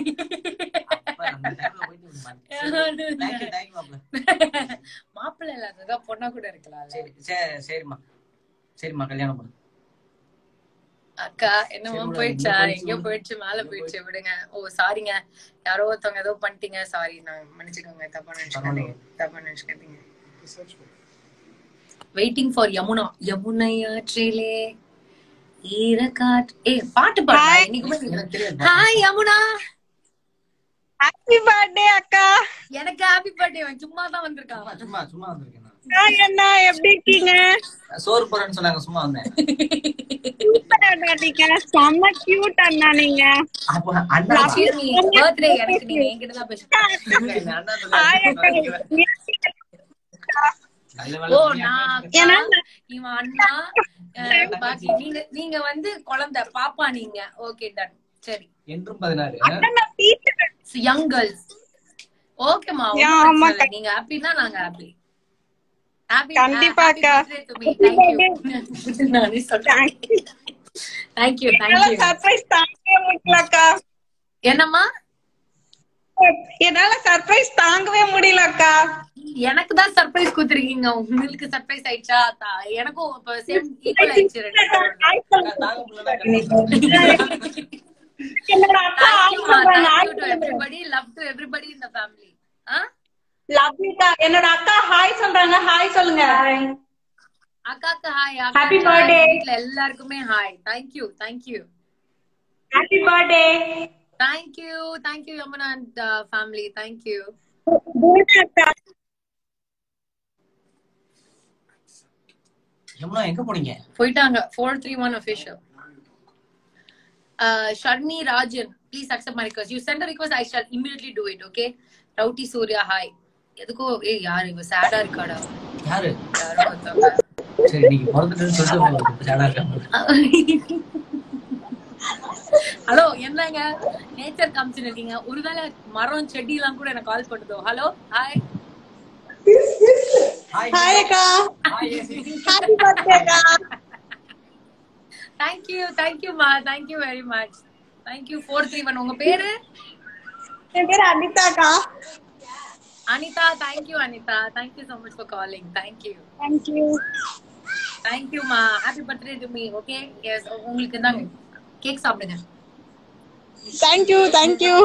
மாப்பிள்ளை இல்லாததா பொண்ணா கூட இருக்கலாம் சரி சரி சரிம்மா சரிம்மா கல்யாணம் பண்ணு அக்கா என்னமோ சரி, போயிடுச்சா இங்க போயிடுச்சு, எங்கேயோ போயிடுச்சு மேல போயிடுச்சு விடுங்க ஓ சாரிங்க யாரோ ஒருத்தவங்க ஏதோ பண்ணிட்டீங்க சாரி நான் மன்னிச்சுக்கோங்க தப்பா நினைச்சுக்காதீங்க தப்பா நினைச்சுக்காதீங்க சர்ச் பண்ணு வெயிட்டிங் ஃபார் யமுனா யமுனை ஆற்றிலே ஈரக்காட் ஏ பாட்டு பாடுறா இன்னைக்கு எனக்கு தெரியாது ஹாய் யமுனா ஹாப்பி பர்த்டே அக்கா எனக்கு ஹாப்பி பர்த்டே சும்மா தான் வந்திருக்கான் சும்மா சும்மா வந்திருக்கேன் நான். ஹாய் அண்ணா எப்படி இருக்கீங்க சோறு போறேன்னு சொன்னாங்க சும்மா வந்தேன் சூப்பரா இருக்கீங்க செம்ம கியூட் அண்ணா நீங்க அப்ப அண்ணா பர்த்டே எனக்கு நீங்க என்கிட்ட தான் பேசுறீங்க அண்ணா ஹாய் அக்கா சொன்னாங்க. நல்ல ஓ வேலை நான் ஏன்னா அக்கா, இவன் அண்ணா அஹ், பாக்கி நீங்க நீங்க வந்து குழந்தை பாப்பா நீங்க ஓகே டன் சரி என்றும் பதினாறு அண்ணா டீச்சர் யங் கேர்ள்ஸ் ஓகேமா Yeah, ஆமா, நீங்க ஹாப்பினா நாங்க ஹாப்பி ஹாப்பி கண்டிப்பா, அக்கா. நானே சொல்றேன் தேங்க்யூ என்னால தேங்க்யூ சர்ப்ரைஸ் தாங்கவே முடியல அக்கா என்னம்மா என்னால சர்ப்ரைஸ் தாங்கவே முடியல அக்கா எனக்கு தான் சர்ப்ரைஸ் கொடுத்துருக்கீங்க உங்களுக்கு சர்ப்ரைஸ் ஆயிடுச்சா தா- எனக்கும் இப்ப சேம் ஈக்குவல் ஆயிடுச்சு ரெண்டு பேரும். Hi சொல்லுங்க. தாங்க முடியல கண்டிப்பா. என்னோட அக்கா Thank hi you, ma. சொல்றாங்க. Thank Hi you to சொல்லுங்க. everybody. Love to everybody in the family. Ah? Love you அக்கா. என்னோட அக்கா ஹாய் சொல்றாங்க ஹாய் சொல்லுங்க அக்காக்கு ஹாய் Happy birthday. வீட்ல எல்லாருக்குமே hi thank you thank you happy birthday thank you thank you Yamuna and family thank you அக்கா யமுனா எங்க போனீங்க போயிட்டாங்க four three one official Sharmi Rajan please accept my request you sent request I shall immediately do it okay rowdy Surya hi எதுக்கோ ஏய் யார் இவ சேடா இருக்காடா யாரு யாரோ ஒருத்தவங்க சரி நீங்க பிறந்துட்டுன்னு சொல்லிட்டு உங்களுக்கு சேடா இருக்காங்க ஹலோ என்னங்க நேச்சர் காமிச்சுன்னு இருக்கீங்க ஒருவேளை மரம் செடி எல்லாம் கூட எனக்கு கால் பண்ணுதோ ஹலோ ஹாய் ஹாய் அக்கா ஹாய் ஹாப்பி பர்த்டே அக்கா தேங்க்யூ தேங்க்யூ மா thank you very much thank you four three one உங்க பேரு என் பேர் அனிதா அக்கா Anitha thank you Anitha thank you so much for calling thank you thank you thank you மா happy birthday to me okay yes உங்களுக்கு தாங்க கேக் சாப்பிடுங்க தேங்க்யூ தேங்க்யூ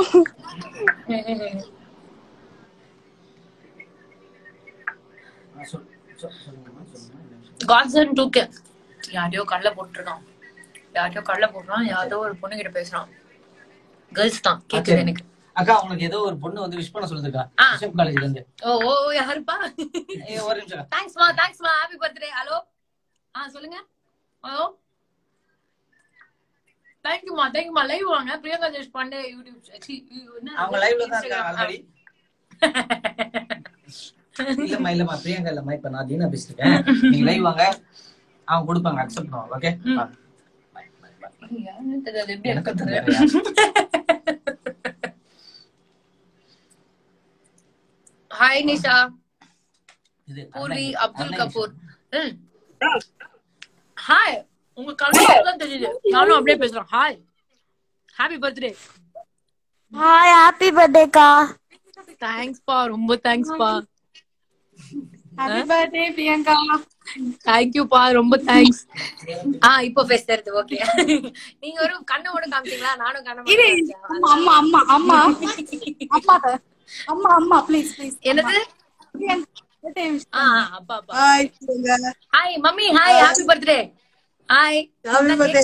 காட்சன் டூ கே யாரையோ கல்ல போட்டுருக்கான் யாரையோ கல்ல போடுறான் யாரோ ஒரு பொண்ணு கிட்ட பேசுறான் கேர்ள்ஸ் தான் கேக்குது எனக்கு அக்கா உனக்கு ஏதோ ஒரு பொண்ணு வந்து விஷ் பண்ண சொல்லுதுக்கா ஆ. பிஷப் காலேஜ்ல இருந்து ஓ ஓ ஓ, யாருப்பா ஏய், ஒரு நிமிஷம் அக்கா. தேங்க்ஸ்மா தேங்க்ஸ்மா ஹாப்பி பர்த்டே ஹலோ ஆ சொல்லுங்க ஹலோ தேங்க்யூமா தேங்க்யூமா லைவ் வாங்க பிரியங்கா ஜெஷ் பாண்டே யூடியூப் சி, என்ன? அவங்க லைவ்ல தான் இருக்காங்க Instagram. ஆல்ரெடி இல்லம்மா இல்லம்மா பிரியங்கா இல்லம்மா இப்ப நான் தீனா பேசிருக்கேன் நீங்க லைவ் வாங்க அவங்க கொடுப்பாங்க அக்செப்ட் பண்ணுவாங்க ஓகே யாருன்னு தெரியாது, எப்படி எனக்கு accept தெரியாது. ஹாய் நிஷா இது பூர்வி அண்ணன் அப்துல் அண்ணன் கபூர் ம். ஹாய் உங்க கலர் தான் தெரியுது நானும் அப்படியே பேசுறேன் hi happy birthday hi happy பர்த்டேக்கா தேங்க்ஸ் பா ரொம்ப தேங்க்ஸ் பா ஹாப்பி பர்த்டே பிரியங்கா தேங்க்யூ பா ரொம்ப தேங்க்ஸ் ஆ இப்போ ஃபேஸ் தெரியுது ஓகே நீங்க ஒரு கண்ணை மட்டும் காமிச்சீங்களா நானும் கண்ணை மட்டும் இரு காமிச்சேன். அம்மா அம்மா அம்மா அம்மா அம்மா அம்மா அம்மா ப்ளீஸ் ப்ளீஸ் என்னது பர்த்டே ஆ ஆ, அப்பா அப்பா hi Priyanka hi mummy hi happy birthday hi Happy birthday.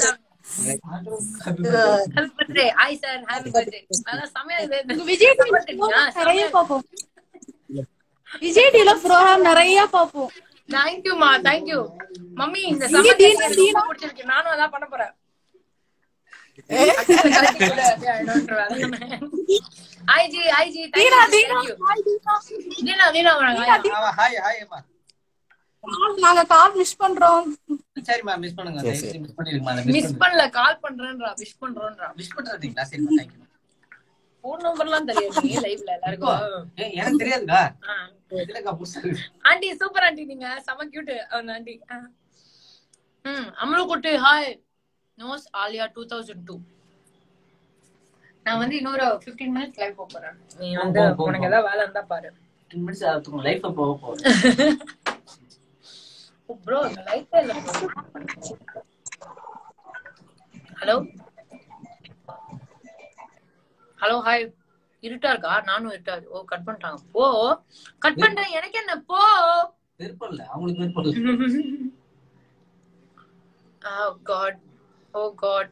Happy birthday hi sir happy birthday அதான் சமயம் இது விஜய் support இருக்கீங்களா? நிறைய பாப்போம் விஜய் டிவில ப்ரோக்ராம் நிறைய பாப்போம் தேங்க்யூமா தேங்க்யூ மம்மி இந்த இங்க சம்மர் தீனா, எனக்கு ரொம்ப பிடிச்சிருக்கு நானும் அதான் பண்ண போறேன் hi ji hi ji Deena thank Deena you hi Deena Deena Deena வராங்க ஆமா, ஹாய் ஹாய் அம்மா கால் நாங்க கால் மிஸ் பண்றோம் சரிம்மா மிஸ் பண்ணுங்க மிஸ் பண்ணிருக்கமா மிஸ் மிஸ் பண்ணல கால் பண்றேன்றா விஷ் பண்றோன்றா மிஸ் பண்றீங்களா சரிம்மா தேங்க்யூ ஃபோன் நம்பர்லாம் தெரியாது லைவ்ல எல்லாருக்கும் ஏய், எனக்கு தெரியாதுக்கா ஆ. இதுலக்கா புதுசா இருக்கு. ஆண்டி சூப்பர் ஆண்டி நீங்க செம கியூட் அந்த ஆண்டி ம் அம்ரு குட்டி hi nose Aliya two thousand two நான் வந்து இன்னொரு ஃபிஃப்டீன் மினிட்ஸ் லைவ் போக போறேன் நீ வந்து போ, போ, போ. உனக்கு ஏதாவது வேலை இருந்தா பாரு 15 minutes ஆகுது, உங்க life அ போக போகுது. ப்ரோ லைஃபே இல்ல ஹலோ ஹலோ ஹாய் இருட்டா இருக்கா நானும் இருட்டா இருக்கு. ஓ கட் பண்ணிட்டாங்க போ கட் பண்றேன் எனக்கு என்ன போ விருப்பம் இல்ல அவங்களுக்கு விருப்பம் இல்ல Oh God. Oh God.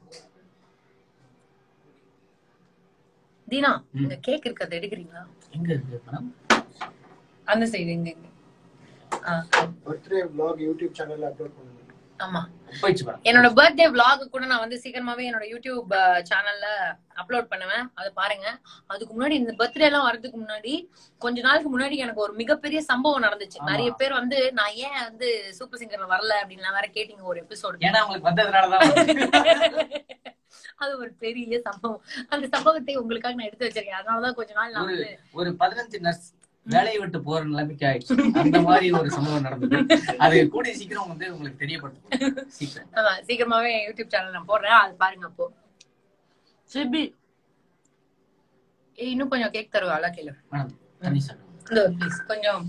Dheena இந்த கேக் இருக்கு அதை எடுக்கிறீங்களா எங்க இருக்கு மேடம் அந்த சைடு இங்க இங்க ஆ, பர்த்டே vlog யூடியூப் சேனல்ல அப்லோட் பண்ணுங்க ஆமா போயிடுச்சு மேடம் என்னோட பர்த்டே vlog கூட நான் வந்து சீக்கிரமாவே என்னோட யூடியூப் சேனல்ல அப்லோட் பண்ணுவேன் அதை பாருங்க அதுக்கு முன்னாடி இந்த பர்த்டே எல்லாம் வரதுக்கு முன்னாடி கொஞ்ச நாளுக்கு முன்னாடி எனக்கு ஒரு மிகப்பெரிய சம்பவம் நடந்துச்சு ஆமா. நிறைய பேர் வந்து நான் ஏன் வந்து சூப்பர் சிங்கர்ல வரல அப்படின்னு வேற கேட்டீங்க ஒரு எபிசோடு ஏன்னா அவங்களுக்கு வந்ததுனாலதான் வந்து. அது ஒரு பெரிய சம்பவம் அந்த சம்பவத்தை உங்களுக்காக நான் எடுத்து வச்சிருக்கேன் அதனாலதான் கொஞ்ச நாள் நான் ஒரு வந்து ஒரு பதினஞ்சு நர்ஸ் வேலையை விட்டு போற நிலைமைக்கு ஆயிடுச்சு அந்த மாதிரி ஒரு சம்பவம் நடந்தது அது கூடிய சீக்கிரம் வந்து உங்களுக்கு தெரியப்படுத்தும் சீக்கிரம் ஆமா, சீக்கிரமாவே என் யூடியூப் சேனல் நான் போடுறேன் அது பாருங்க அப்போ சிபி ஏய், இன்னும் கொஞ்சம் கேக் தருவாளா கேளு மேடம் தண்ணி சாப்பிடுங்க இந்த ப்ளீஸ் கொஞ்சம்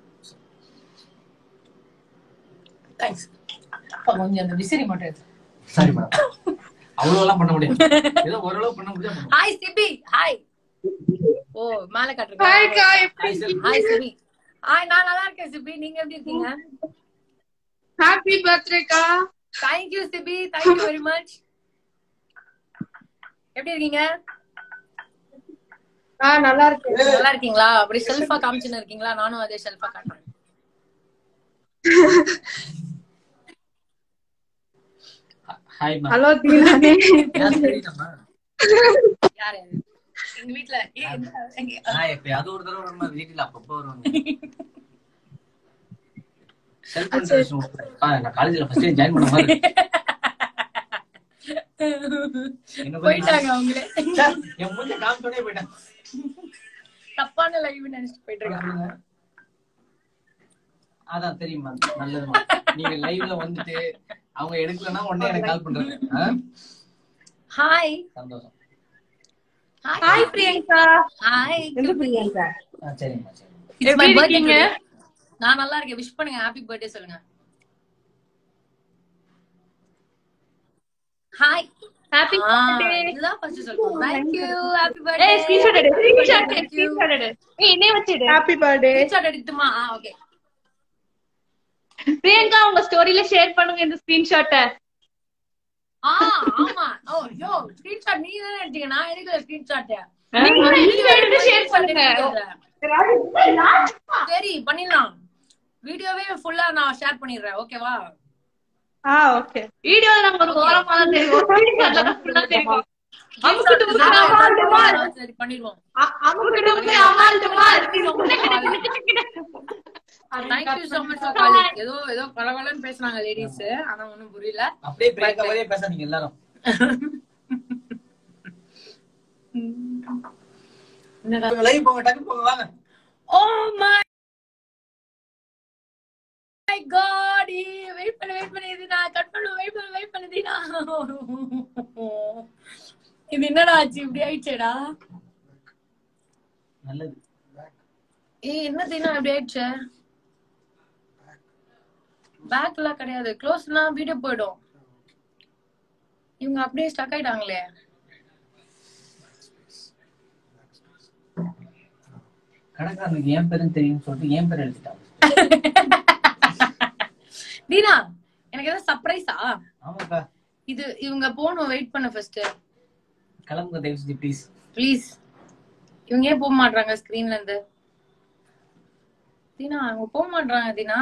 தேங்க்ஸ் அப்பா கொஞ்சம் அந்த விசிறி மட்டும் எடுத்து சாரி மேடம் அவ்வளவு எல்லாம் பண்ண முடியாது ஏதோ ஓரளவு பண்ண முடியாது ஹாய் சிபி ஹாய் ஓ மேல காட்டுங்க Hi, அக்கா, hi sir hi Sibi hi நான் நல்லா இருக்கேன் சிபி நீங்க எப்படி இருக்கீங்க ஹாப்பி பர்த்டேக்கா thank you Sibi thank you very much எப்படி இருக்கீங்க ஆ நல்லா இருக்கு நல்லா இருக்கீங்களா அப்படி செல்ஃபா காமிச்சுன்னு இருக்கீங்களா நானும் அதே செல்ஃபா காட்டுறேன் ஹாய் மேம் ஹலோ தீனானே யார் தெரியுமா யாரு எங்க வீட்ல ஏய், இந்த- எங்க- நான் எப்பயாவது ஒரு தடவை நம்ம வீட்டுல அப்பப்போ வருவாங்க செல்ஃப் இன்ட்ரடக்ஷன் நான் காலேஜ்ல ஃபர்ஸ்ட் டைம் ஜாயின் பண்ண மாதிரி என்ன போயிட்டாங்க அவங்களே சார் என் மூஞ்ச காமிச்சோடனே போயிட்டாங்க தப்பான லைவ் நினைச்சிட்டு போயிட்டு இருக்காங்க அதான் தெரியுமா நல்லதுமா நீங்க லைவ்ல வந்துட்டு அவங்க எடுக்கலன்னா உடனே எனக்கு கால் பண்றாங்க ஆ? ஹாய் சந்தோஷம் ஹாய் பிரியங்கா ஹாய் பிரியங்கா ஆ, சரிம்மா சரி இட்ஸ் மை எப்படி பர்த்டே இருக்கீங்க? நான் நல்லா இருக்கேன் விஷ் பண்ணுங்க ஹாப்பி பர்த்டே சொல்லுங்க ஹாய் ஹாப்பி பர்த்டே இதுதான் ஃபர்ஸ்ட் சொல்லுங்க தேங்க் யூ ஹாப்பி ஏய் பர்த்டே ஸ்கிரீன்ஷாட் எடு ஸ்கிரீன்ஷாட் எடு ஸ்கிரீன்ஷாட் எடு ஏய் என்னே வச்சிடு ஹாப்பி பர்த்டே ஸ்கிரீன்ஷாட் எடுத்துமா ஆ ஓகே பிரியங்கா உங்க ஸ்டோரியில ஷேர் பண்ணுங்க இந்த ஸ்கிரீன்ஷாட்ட ஆ ஆமா ஓ யோ ஸ்கிரீன்ஷாட் நீங்க தானே எடுத்தீங்க நான் எடுக்கல ஸ்கிரீன்ஷாட் நீங்க எடுத்து ஷேர் பண்ணுங்க சரி பண்ணிடலாம் வீடியோவே ஃபுல்லா நான் ஷேர் பண்ணிடுறேன் ஓகேவா ஆ ஓகே வீடியோல நமக்கு ஒரு ஓரமா தான் தெரியும் ஸ்கிரீன்ஷாட்ல ஃபுல்லா தெரியும் அமுக்கு டுமுக்கு அமால் டுமால் சரி பண்ணிடுவோம் அ- அமுக்கு டுமுக்கு அமால் டுமால் தேங்க்யூ சோ மச் காலி ஏதோ ஏதோ பரவாயில்லன்னு பேசுனாங்க லேடிஸ் ஆனா ஒண்ணும் புரியல அப்படியே பிரேக் மாதிரியே பேசாதீங்க எல்லாரும் லைவ் போங்க டக்கு போங்க வாங்க oh my my god wait பண்ணு வெயிட் பண்ணு இது நான் கட் பண்ணு வெயிட் பண்ணு வெயிட் பண்ணு தீனா இது என்னடா ஆச்சு இப்படி ஆயிடுச்சேடா நல்லது ஏய் என்ன தீனா இப்படி ஆயிடுச்சு பேக்லாம் கிடையாது க்ளோஸ்னா வீடியோ போயிடும் இவங்க அப்படியே ஸ்டக் ஆயிட்டாங்களே கடைக்காரனுக்கு என் பேரும் தெரியும்னு சொல்லிட்டு என் பேர் எழுதிட்டாங்க தீனா எனக்கு ஏதாவது சர்ப்ரைஸா ஆமாக்கா இது இவங்க போகணும் வெயிட் பண்ண ஃபர்ஸ்ட் கிளம்புங்க தயவு செஞ்சு ப்ளீஸ் ப்ளீஸ் இவங்க ஏன் போக மாட்றாங்க ஸ்கிரீன்ல இருந்து தீனா அவங்க போக மாட்றாங்க தீனா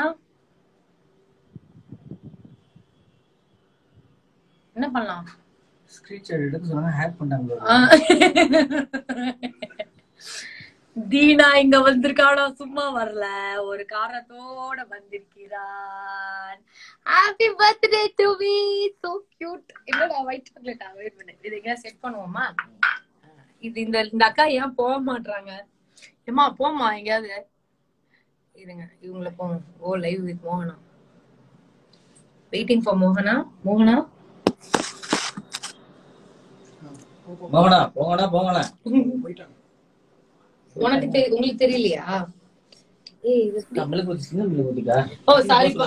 என்ன பண்ணலாம் ஸ்கிரீன்ஷாட் எடுக்க சொன்னாங்க ஹேக் பண்ணிட்டாங்க ஆ. தீனா இங்க வந்திருக்காடா சும்மா வரல ஒரு காரணத்தோட வந்திருக்கிறான் happy birthday to me so cute என்னடா ஒயிட் சாக்லேட்டா வெயிட் பண்ணு இது எங்க செட் பண்ணுவோமா இது இந்த இந்த அக்கா ஏன் போக மாட்றாங்க ஏமா போமா எங்கேயாவது இருங்க இவங்கள போவோம் ஓ லைவ் வித் மோகனா வெயிட்டிங் ஃபார் மோகனா மோகனா போங்கடா போங்கடா போங்கடா போயிட்டாங்க உனக்கு தெரி உங்களுக்கு தெரியலையா ஏய் இது நம்மளுக்கு ஒரு சின்ன மில்லு ஊத்திக்கா ஓ சாரிப்பா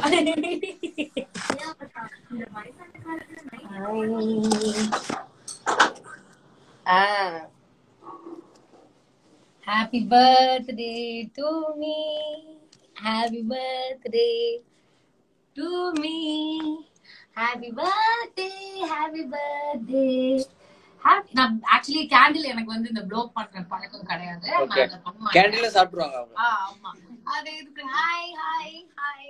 happy birthday to me happy birthday to me happy birthday happy birthday நான் ஆக்சுவலி கேண்டில் எனக்கு வந்து இந்த ப்ளோ பண்ற பழக்கம் கிடையாது நான் Okay. அதை பண்ண மாட்டேன். கேண்டீன்ல சாப்பிட்டுருவாங்க அவங்க ஆ, ஆமா. அது இதுக்கு ஹாய் ஹாய் ஹாய்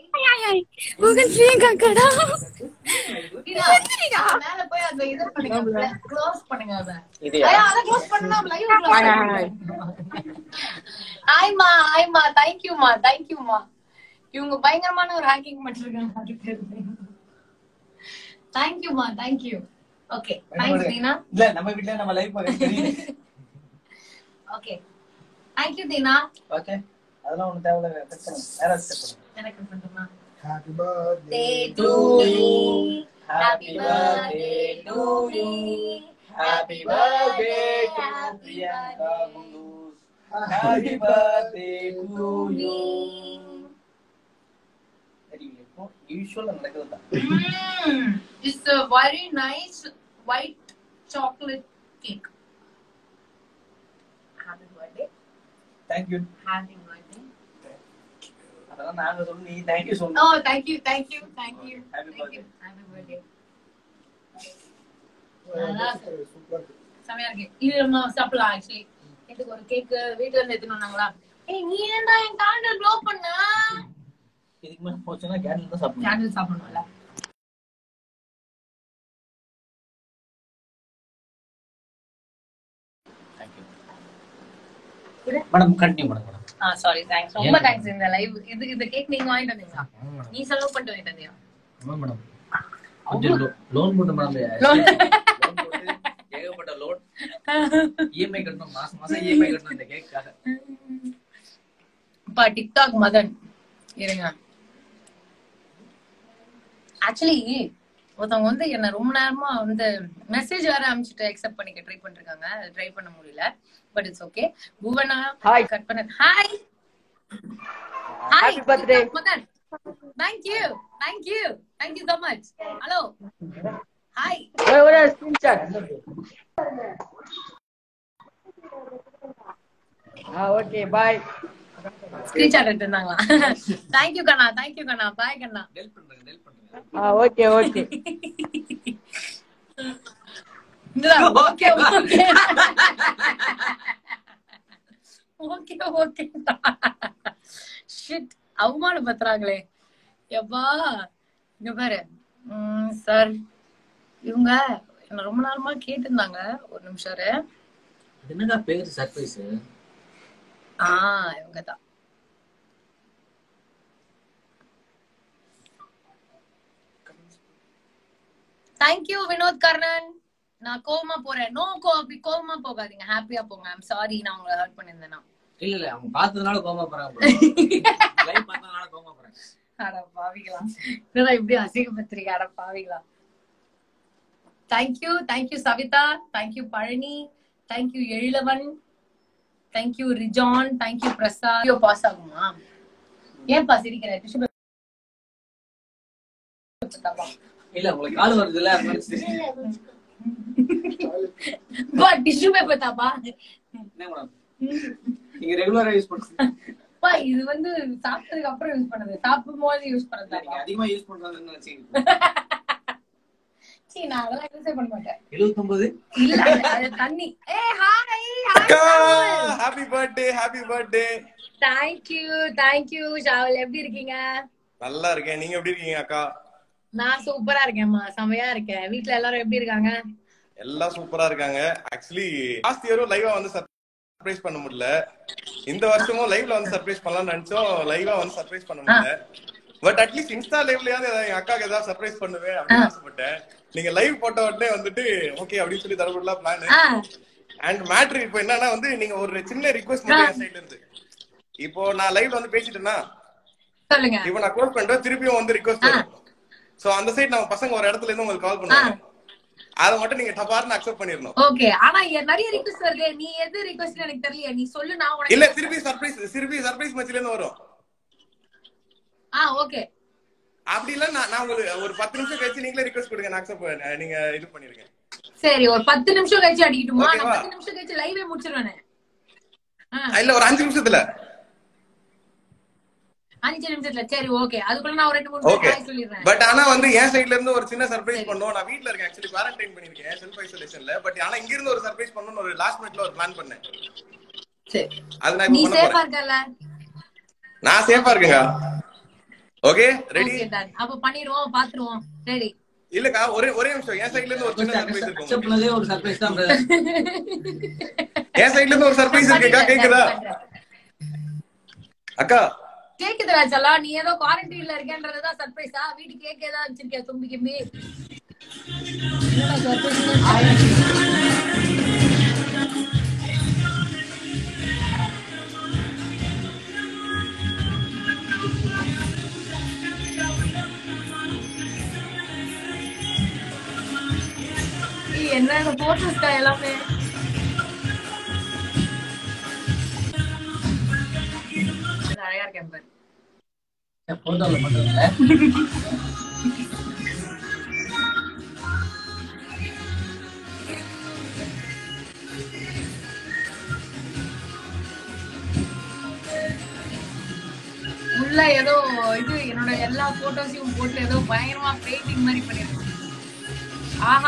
இதா, மேல போய் அந்த இதை பண்ணுங்க க்ளோஸ் பண்ணுங்க அத இதையா? ஐயா, அத க்ளோஸ் பண்ணா லைவ் ஹாய்மா ஹாய்மா தேங்க் யூமா தேங்க் யூமா இவங்க பயங்கரமான ஒரு ஹேக்கிங் பண்ணிருக்காங்க அது தெரியுது தேங்க் யூமா thank you okay thanks Deena இல்ல நம்ம வீட்ல நம்ம லைவ் பார்க்க தெரியுது okay thank you Deena okay அதெல்லாம் ஒண்ணும் தேவையில்ல கட் பண்ணுங்க நேரா கட் பண்ணுங்க எனக்கு பண்ணுமா happy birthday Day to me. Happy birthday to me. Happy birthday to Priyanka Mundus. Happy birthday to you. சரி, எப்போ usual ஆ நடக்கிறது தான். Mm, it's a very nice white chocolate cake. Happy birthday. Thank you. Happy birthday. அதெல்லாம் நாங்க சொல்லணும், நீ thank you சொல்லணும். Oh, thank you, thank you, thank you. Happy thank birthday. you. Happy birthday. சூப்பரா இருக்கு செமையா இருக்கு இது நம்ம சாப்பிடலாம் ஆக்சுவலி இதுக்கு ஒரு கேக் வீட்ல இருந்து எடுத்துட்டு வந்தாங்களா ஏய் நீ ஏன்டா என் காண்டல் ப்ளோ பண்ண இதுக்கு மேல போச்சுன்னா candle தான் சாப்பிடணும். கேண்டில் சாப்பிடணும்ல Thank you. மேடம் continue பண்ணுங்க மேடம். ஆ சாரி தேங்க்ஸ் ரொம்ப தேங்க்ஸ் இந்த லைவ் இது இந்த கேக் நீங்க வாங்கிட்டு வந்தீங்களா ஆமா மேடம். நீ செலவு பண்ணிட்டு வாங்கிட்டு வந்தியா ஆமா மேடம். கொஞ்சம் lo- loan போட்டு மேடம் Loan. loan போட்டு ஏகப்பட்ட loan. EMI கட்டணும் மாசம் மாசம் EMI கட்டணும் இந்த கேக்காக இப்ப டிக்டாக் மதன் இருங்க ஆக்சுவலி ஒருத்தவங்க வந்து என்ன ரொம்ப நேரமா வந்து மெசேஜ் வேற அனுப்பிச்சிட்டு அக்செப்ட் பண்ணிக்க ட்ரை பண்ணிருக்காங்க ட்ரை பண்ண முடியல but it's okay Bhuvana Hi. Cut பண்ண hi hi Happy birthday. Madan thank you thank you thank you so much hello hi ஒரே ஒரே ஸ்கிரீன்ஷாட் ஆ ஓகே பாய் ஸ்கிரீன்ஷாட் எடுத்திருந்தாங்களா தேங்க்யூ கண்ணா தேங்க்யூ கண்ணா பாய் கண்ணா டெல் பண்றேன் டெல் பண்றேன் ஆ okay okay okay okay okay okay shit அவமானப்படுத்துறாங்களே எப்பா இங்க பாரு சார் இவங்க என்ன ரொம்ப நாளமா கேட்டிருந்தாங்க ஒரு நிமிஷம் இரு. என்னடா பேரு சர்ப்ரைஸ் ஆ இவங்க தான் தேங்க்யூ வினோத் கர்ணன் நான் கோவமா போறேன் நோ கோ அப்படி கோவமா போகாதீங்க ஹாப்பியா போங்க ஐம் சாரி நான் உங்களை ஹர்ட் பண்ணிருந்தேனா இல்ல இல்ல அவங்க பார்த்ததுனால கோமா போறாங்க லைவ் பார்த்ததுனால கோமா போறாங்க அட பாவிகளா என்னடா இப்படி அசிங்கப்படுத்துறீங்க அட பாவிகளா thank you thank you Savitha thank you Palani thank you Ezhilavan thank you Rijan thank you Prasad ஐயோ பாஸ் ஆகுமா ஏன்பா சிரிக்கிற டிஷ்யூ இல்ல உங்களுக்கு கால் வருது இல்ல பா டிஷ்யூ பேப்பர் தாப்பா என்ன மேடம் நீங்க ரெகுலரா யூஸ் பண்ணுங்க பா இது வந்து சாப்பிட்டதுக்கு அப்புறம் யூஸ் பண்ணது சாப்பிடும் போது யூஸ் பண்ணது நீங்க அதிகமா யூஸ் பண்றதுன்னு நினைச்சீங்க சீ நான் அதெல்லாம் யூஸே பண்ண மாட்டேன் எழுபத்தொன்பது இல்ல அது- அது தண்ணி ஏ ஹாய் அக்கா hi happy birthday happy birthday thank you thank you ஷாவல் எப்படி இருக்கீங்க நல்லா இருக்கேன் நீங்க எப்படி இருக்கீங்க அக்கா நான் சூப்பரா இருக்கேன்மா செமையா இருக்கேன் வீட்ல எல்லாரும் எப்படி இருக்காங்க எல்லாம் சூப்பரா இருக்காங்க ஆக்சுவலி லாஸ்ட் இயரும் லைவா வந்து சர்ப்ரைஸ் பண்ண முடியல இந்த வருஷமும் லைவ்ல வந்து சர்ப்ரைஸ் பண்ணலாம்னு நினைச்சோம் லைவா வந்து சர்ப்ரைஸ் பண்ண முடியல பட் அட்லீஸ்ட் இன்ஸ்டா லைவ்லயாவது ஏதாவது என் அக்காக்கு ஏதாவது சர்ப்ரைஸ் பண்ணுவேன் அப்படின்னு ஆசைப்பட்டேன் நீங்க லைவ் போட்ட உடனே வந்துட்டு ஓகே அப்படின்னு சொல்லி தரப்படலாம் பிளான் ஆ, அண்ட் மேட்ரு இப்போ என்னன்னா வந்து நீங்க ஒரு சின்ன ரிக்வஸ்ட் மட்டும் என் சைடுல இருந்து இப்போ நான் லைவ்ல வந்து பேசிட்டேன்னா சொல்லுங்க இப்போ நான் க்ளோஸ் பண்ணிட்டேன் திருப்பியும் வந்து ரிக்வஸ்ட் வரும் சோ அந்த சைடு நம்ம பசங்க ஒரு இடத்துல இருந்து உங்களுக்கு கால் பண்ணுவாங்க அதை மட்டும் நீங்க டபார்னு அக்செப்ட் பண்ணிரணும் ஓகே ஆனா எ- நிறைய ரிக்வெஸ்ட் வருது நீ எது ரிக்வெஸ்ட் எனக்கு தெரியல நீ சொல்லு நான் உனக்கு இல்ல திருப்பி சர்ப்ரைஸ் திருப்பி சர்ப்ரைஸ் மச்சில இருந்து வரும் ஆ ஓகே அப்படி இல்ல நான் நான் உங்களுக்கு ஒரு பத்து நிமிஷம் கழிச்சு நீங்களே ரிக்வெஸ்ட் கொடுங்க நான் அக்செப்ட் நீங்க இது பண்ணிருங்க சரி ஒரு பத்து நிமிஷம் கழிச்சு அடிக்கட்டுமா நான் ஓகேவா? பத்து நிமிஷம் கழிச்சு லைவே முடிச்சிருவேனே ஆ, இல்ல ஒரு அஞ்சு நிமிஷத்துல அஞ்சு நிமிஷத்துல சரி ஓகே அதுக்குள்ள நான் ஒரு ரெண்டு மூணு ஓகே பேர் சொல்லிடுறேன் பட் ஆனா வந்து என் சைடுல இருந்து ஒரு சின்ன சர்ப்ரைஸ் பண்ணுவோம் நான் வீட்ல இருக்கேன் ஆக்சுவலி குவாரண்டைன் பண்ணிருக்கேன் செல்ஃப் ஐசோலேஷன்ல பட் ஆனா இங்க இருந்து ஒரு சர்ப்ரைஸ் பண்ணனும் ஒரு லாஸ்ட் மினிட்ல ஒரு பிளான் பண்ணேன் சரி அது நான் நீ இப்ப பண்ண சேஃபா போறேன் இருக்கல நான் சேஃபா இருக்கேங்க ஓகே ரெடி ஓகே டன் அப்ப பண்ணிடுவோம் பாத்துருவோம் ரெடி இல்லக்கா ஒரே ஒரே நிமிஷம் என் சைடுல இருந்து ஒரு சின்ன சர்ப்ரைஸ் இருக்கு அக்செப்ட் உங்களுக்கு. பண்ணதே ஒரு சர்ப்ரைஸ் தான் brother. என் சைடுல இருந்து ஒரு சர்ப்ரைஸ் இருக்குக்கா கேக்குதா அக்கா கேக்குது ராஜலா நீ ஏதோ குவாரண்டைன்ல இருக்கேன்றதுதான் சர்ப்ரைஸா வீட்டுக்கு கேக் ஏதாவது வச்சிருக்கியா தும்பி கிம்பி என்னடா surprise? ஏய், என்ன இந்த போட்டோஸ்டா எல்லாமே இது அழகா இருக்கேன் பாரு போட்டோல மட்டும் இல்ல உள்ள ஏதோ இது என்னோட எல்லா போட்டோஸையும் போட்டு ஏதோ பயங்கரமா பெயிண்டிங் மாதிரி பண்ணிருக்கோம் ஆஹா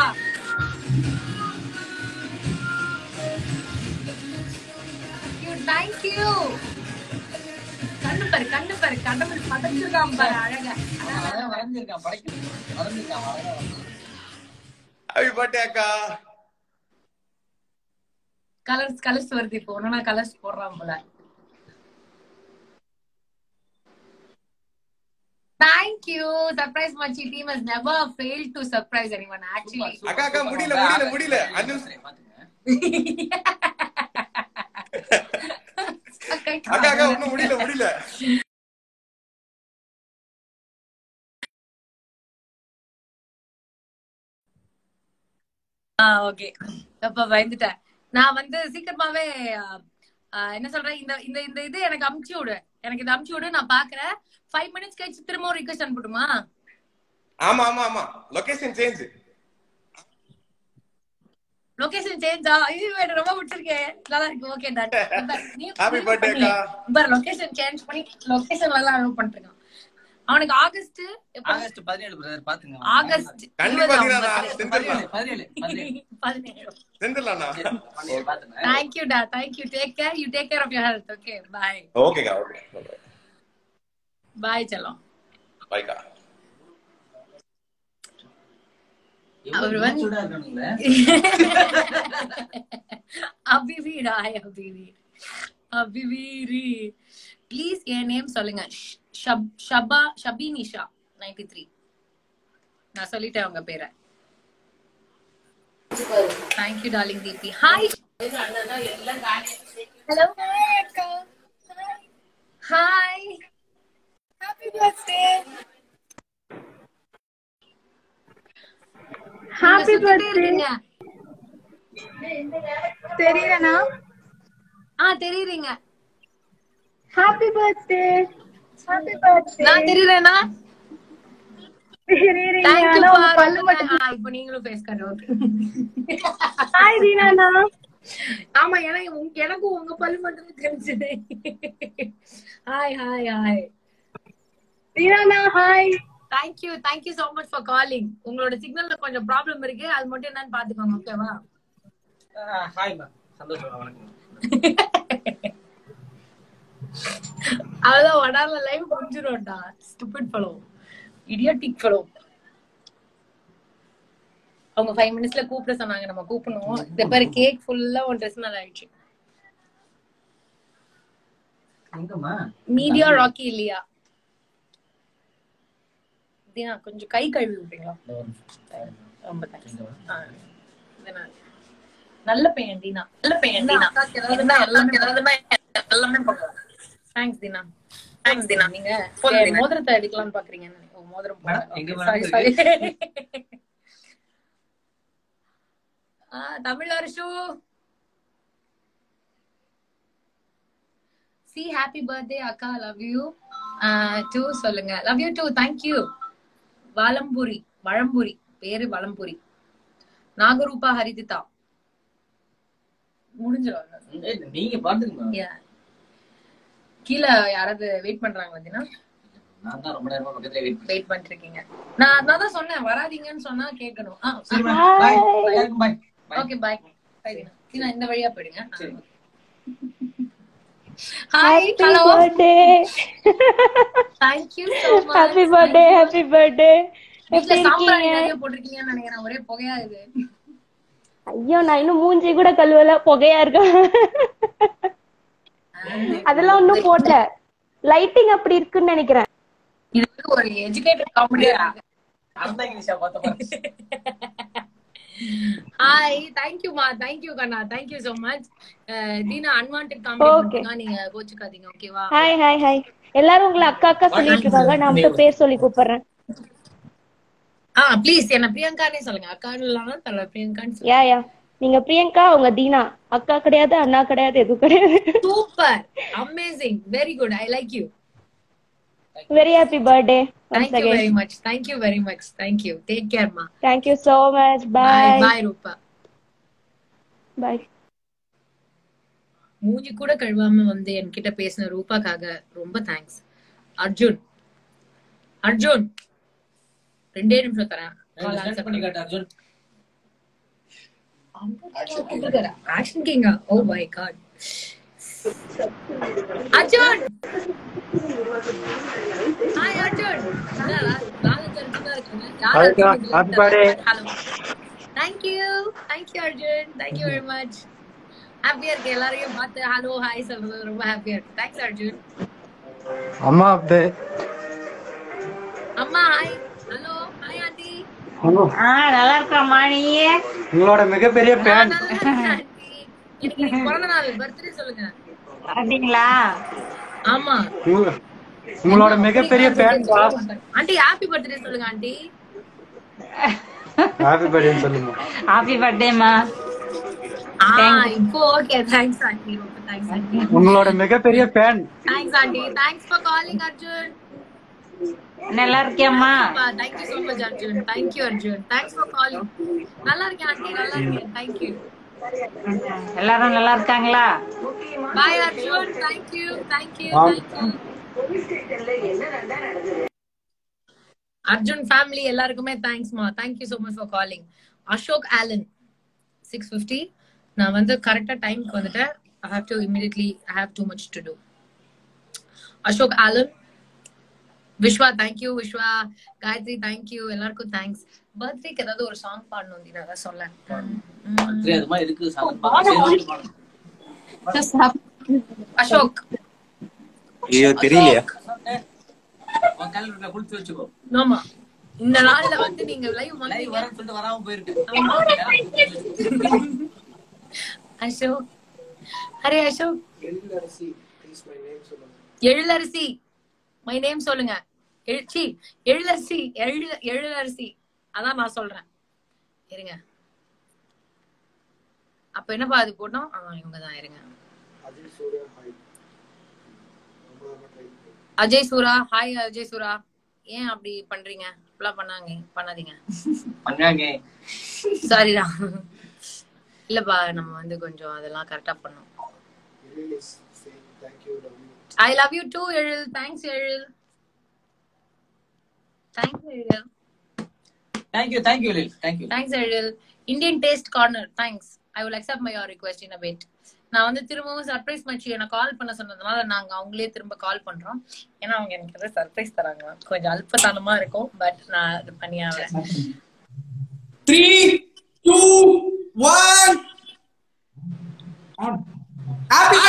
தேங்க்யூ கண்ணு பாரு கண்ணு பாரு கடவுள் பதச்சிருக்கான் பாரு அழகா அழகா வரைஞ்சிருக்கான் படைக்கணும் வரைஞ்சிருக்கான் அழகா வரைஞ்சிருக்கான். ஹாப்பி பர்த்டே அக்கா கலர்ஸ் கலர்ஸ் வருது இப்போ ஒன்னா கலர்ஸ் போடுறான் போல Thank you. Surprise Machi team has never failed to surprise anyone. Actually, super, அக்கா, அக்கா, சூப்பர். முடியல, முடியல, முடியல. அஞ்சு நிமிஷம். பாத்துங்க. அக்கா அக்கா ஒண்ணும் முடியல முடியல ஓகே அப்ப பயந்துட்டேன் நான் வந்து சீக்கிரமாவே ஆ, ஆ, என்ன சொல்றேன் இந்த இந்த இந்த இது எனக்கு அமுச்சு விடு எனக்கு இது அமுச்சு விடு நான் பாக்குறேன் ஃபைவ் மினிட்ஸ் கழிச்சு திரும்ப ஒரு ரிக்வஸ்ட் அனுப்பட்டுமா ஆமா ஆமா ஆமா லொகேஷன் சேஞ்ச் லொகேஷன் லொகேஷன் சேஞ்சா இது எனக்கு ரொம்ப பிடிச்சிருக்கு நல்லா இருக்கு ஓகே டாட் Happy birthday, அக்கா. பார் லொகேஷன் சேஞ்ச் பண்ணி லொகேஷன் எல்லாம் அனுப்ப பண்ணிருக்கான் அவனுக்கு ஆகஸ்ட் எப்போ? ஆகஸ்ட் பதினேழு பிரதர் பாத்துங்க ஆகஸ்ட் கண்டிப்பா இருபது தீனா, அவன் செஞ்சிடலாம். பதினேழு பதினேழு பதினேழு செஞ்சிடலாம்ண்ணா பதினேழு பாத்துங்க தேங்க்யூ டா thank you take care you take care of your health okay bye ஓகேக்கா ஓகே பாய் செல்லம் பாய்க்கா அவர் வந்து- சூடா இருக்கணுங்களே அபிவீர் ஹாய் அபிவீர் அபிவீரி ப்ளீஸ் என் நேம் சொல்லுங்க ஷ்- ஷப்- ஷபா ஷபினிஷா நைன்டி த்ரீ நான் சொல்லிட்டேன் உங்க பேரை thank you darling Deepi hi hello hi happy birthday happy birthday தெரியலனா ஆ தெரியுறீங்க ஹாப்பி பர்த்டே ஹாப்பி பர்த்டே நான் தெரியலனா தெரியறீங்க தேங்க்யூ ஆனா உங்க பல்லு மட்டும் இப்போ நீங்களும் ஃபேஸ் கட் ஹாய் தீனானா ஆமா எனக்கு உங்க- எனக்கும் உங்க பல்லு மட்டும் தான் தெரிஞ்சது ஹாய் ஹாய் ஹாய் தீனானா hi thank you thank you so much for calling உங்களோட சிக்னல்ல கொஞ்சம் ப்ராப்ளம் இருக்கு அது மட்டும் என்னன்னு பாத்துக்கோங்க ஓகேவா ஹாய் மேம் சந்தோஷம் வணக்கம் அதான் வடார்ல லைவ் முடிஞ்சிரும்டா ஸ்டூபிட் ஃபெலோ இடியாட்டிக் ஃபெலோ அவங்க ஃபைவ் மினிட்ஸ்ல கூப்பிட சொன்னாங்க நம்ம கூப்பிடணும் இந்த பேரு கேக் ஃபுல்லா ஒன் ட்ரெஸ் மேல ஆயிடுச்சு எங்கம்மா மீடியா ராக்கி இல்லையா தீனா கொஞ்சம் கை கழுவி விட்டீங்களா ரொம்ப தேங்க்ஸ் நல்ல பையன் தீனா நல்ல பையன் தீனா இருந்தா எல்லாமே எல்லாமே தேங்க்ஸ் தீனா தேங்க்ஸ் தீனா நீங்க ஏய், மோதிரத்தை எடுக்கலாம்னு பாக்குறீங்கன்னு நினைக்கிறேன். ஓ, மோதிரம் மேடம், எங்க சாரி மேடம் சாரி ஆ தமிழ் அரசு சி ஹாப்பி பர்த்டே அக்கா லவ் யூ டூ சொல்லுங்க love you too thank you Valampuri Valampuri பேரு வலம்புரி நாகரூபா ஹரிதிதா முடிஞ்சிடும் ஏய், நீங்க பாத்துங்க மேம் Yeah. கீழே யாராவது வெயிட் பண்றாங்க பாத்தீங்கன்னா நான் தான் ரொம்ப நேரமா பக்கத்துல வெயிட் பண்ணேன் வெயிட் பண்ணிட்டு இருக்கீங்க நான் நான் தான் சொன்னேன் வராதீங்கன்னு சொன்னா கேட்கணும் ஆ சரி மேம் பாய் எல்லாருக்கும் பாய் ஓகே பாய் பாய் இந்த வழியா போயிடுங்க சரி. Hi hello birthday thank you so much happy birthday happy birthday வீட்ல எப்படி சாம்பார் இருக்கீங்க நிறைய போட்டிருக்கீங்கன்னு நினைக்கிறேன் ஒரே புகையா இது ஐயோ நான் இன்னும் மூஞ்சி கூட கழுவல புகையா இருக்கேன் அதெல்லாம் ஒண்ணும் போடல லைட்டிங் அப்படி இருக்குன்னு நினைக்கிறேன் இது வந்து ஒரு எஜுகேட்டட் காமெடியா இருக்கு அந்த இங்கிலீஷா பார்த்த பாரு ஹாய் தேங்க்யூ மா தேங்க்யூ கண்ணா தேங்க்யூ so மச் தீனா அன்வான்ட் Okay. காமெடி நீங்க கோச்சுக்காதீங்க ஓகேவா ஹாய் ஹாய் ஹாய் எல்லாரும் உங்களை அக்கா அக்கா சொல்லிட்டு இருக்காங்க நான் மட்டும் பேர் சொல்லி கூப்பிடுறேன் ஆ ப்ளீஸ் என்ன பிரியங்கானே சொல்லுங்க அக்கா இல்லாம பரவாயில்ல பிரியங்கான்னு சொல்லுங்க யா யா நீங்க பிரியங்கா உங்க தீனா அக்கா கிடையாது அண்ணா கிடையாது எதுவும் கிடையாது super amazing very good I like you very happy birthday once thank you again very much thank you very much thank you take care மா thank you so much bye bye bye Rupa bye மூஞ்சி கூட கழுவாம வந்து என்கிட்ட பேசின ரூபாக்காக ரொம்ப thanks Arjun Arjun ரெண்டே நிமிஷம் தரேன் ஸ்டார்ட் பண்ணி காட்டு அர்ஜுன் ஆக்ஷன் கிங்கா oh my god Arjun hi Arjun Happy birthday. Hello thank you thank you Arjun thank you very much ஹாப்பியா இருக்கு எல்லாரையும் பார்த்து ஹலோ ஹாய் சொல்றது ரொம்ப ஹாப்பியா இருக்கு தேங்க்ஸ் அர்ஜுன் அம்மா அப்டே அம்மா ஹாய் ஹலோ ஹாய் ஆண்டி நல்லா இருக்கம்மா நீ உங்களோட மிகப்பெரிய ஃபேன் நல்லா இருக்கேன் ஆண்டி எனக்கு இன்னைக்கு பிறந்த நாள் பர்த்டே சொல்லுங்க அப்படிங்களா ஆமா உங்களோட மிகப்பெரிய ஃபேன் ஆண்டி ஹாப்பி பர்த்டே சொல்லுங்க ஆண்டி ஹாப்பி பர்த்டே சொல்லுங்க ஹாப்பி பர்த்டேமா ஆ இப்போ ஓகே தேங்க்ஸ் ஆண்டி ரொம்ப தேங்க்ஸ் ஆண்டி உங்களோட மிகப்பெரிய fan thanks aunty thanks for calling Arjun நல்லா இருக்கியம்மா thank you so much Arjun thank you Arjun thanks for calling நல்லா இருக்கேன் ஆண்டி நல்லா இருக்கேன் தேங்க் யூ எல்லாரும் நல்லா இருக்காங்களா பாய் அர்ஜுன் தேங்க்யூ தேங்க்யூ ஆ. தேங்க்யூ அர்ஜுன் ஃபேமிலி எல்லாருக்குமே தேங்க்ஸ்மா thank you so much for calling Ashok Alan six fifty நான் வந்து கரெக்டா டைம்க்கு வந்துட்டேன் I have to immediately I have too much to do Ashok Alan Viswa thank you Viswa Gayathri thank you எல்லாருக்கும் தேங்க்ஸ் பர்த்டேக்கு ஏதாவது ஒரு சாங் பாடணும் தீனா அதான் சொல்ல சரி, அது மாதிரி இருக்கு சாதம் பாடணும். அசோக் ஐயோ தெரியலையா உன் calendar-ல குறிச்சு வச்சுக்கோ ஆமா இந்த நாள்ல வந்து நீங்க லைவ் லைவ் வந்தீங்க வரேன்னு சொல்லிட்டு வராம போயிருக்கு அசோக் அரே அசோக் எழிலரசி மை நேம் சொல்லுங்க எழுச்சி எழிலரசி எழில எழிலரசி அதான் நான் சொல்றேன் இருங்க அப்ப என்னப்பா அது போட்டோம் ஆ இவங்க தான் இருங்க அஜய் சூரா ஹாய் அஜய் சூரா ஏன் அப்படி பண்றீங்க இப்படிலாம் பண்ணாங்க பண்ணாதீங்க பண்ணாங்க சாரிடா இல்லப்பா நம்ம வந்து கொஞ்சம் அதெல்லாம் கரெக்டா பண்ணோம் I love you too Ezhil thanks Ezhil thanks Ezhil thank you thank you லில் thank you thanks Ezhil Indian taste corner thanks I will accept my your request in a bit நான் வந்து திரும்பவும் சர்ப்ரைஸ் மச்சி என்ன கால் பண்ண சொன்னதுனால நாங்க அவங்களே திரும்ப கால் பண்றோம் ஏன்னா அவங்க எனக்கு ஏதாவது சர்ப்ரைஸ் தராங்க கொஞ்சம் அல்பத்தனமா இருக்கும் பட் நான் அது பண்ணியாவேன் three two one happy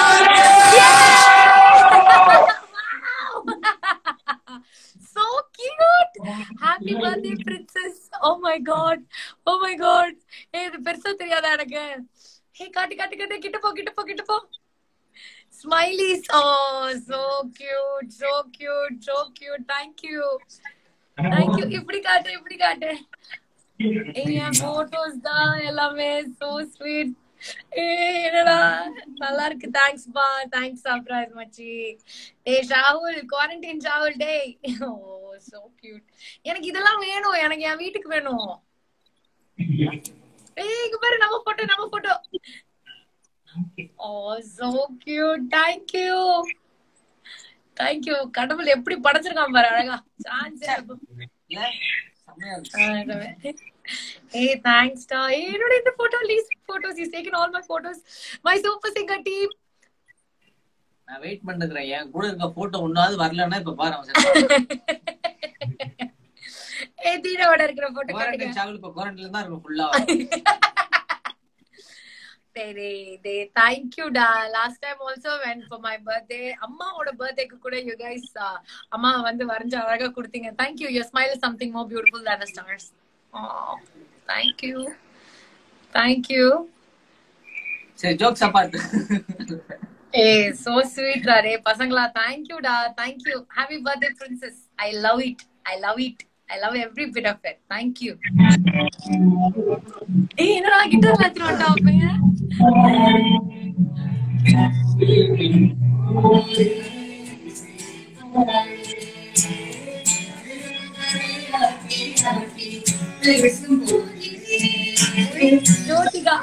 so cute happy birthday princess oh my god oh my god ஏய் இது பெருசா தெரியாதா எனக்கு ஹே காட்டு காட்டு காட்டு கிட்ட போ கிட்ட போ கிட்ட போ smileys oh so cute so cute so cute thank you thank you இப்படி காட்டு இப்படி காட்டு ஏய் என் போட்டோஸ் தான் எல்லாமே so sweet ஏய், என்னடா நல்லா இருக்கு தேங்க்ஸ் பா தேங்க்ஸ் சர்ப்ரைஸ் மச்சி டேய் ஷாகுல் குவாரண்டைன் ஷாகுல் டேய் ஓ சோ கியூட் எனக்கு இதெல்லாம் வேணும் எனக்கு என் வீட்டுக்கு வேணும் ஏய் இங்க பாரு நம்ம போட்டோ நம்ம photo oh so cute thank you thank you கடவுள் எப்படி படைச்சிருக்கான் பாரு அழகா chance Hey, thanks, Da. Hey, you know, in the photo, least photos. He's taken all my photos. My super singer team. நான் வெயிட் பண்ணிருக்கிறேன் என் கூட இருக்க போட்டோ ஒன்னாவது வரலன்னா இப்ப பாரு அவன் செத்தான். Hey, தீனாவோட இருக்கிற photo குவாரண்டைன் காட்டுங்க. சாவல் இப்ப குவாரண்டைன்ல தான் இருக்கும் ஃபுல்லா சரி டே தேங்க் யூ டா last time also when for my birthday அம்மாவோட பர்த்டேக்கு கூட யூ கைஸ் அம்மா வந்து வரைஞ்சு அழகா கொடுத்தீங்க thank you your smile is something more beautiful than the stars thank you thank you சரி jokes apart a so sweet ரே பசங்களா தேங்க் யூ டா thank you happy birthday princess I love it I love it I love every bit of it thank you ஏய் என்னடா guitar எடுத்துட்டு வந்துட்டா பையன் Jyothika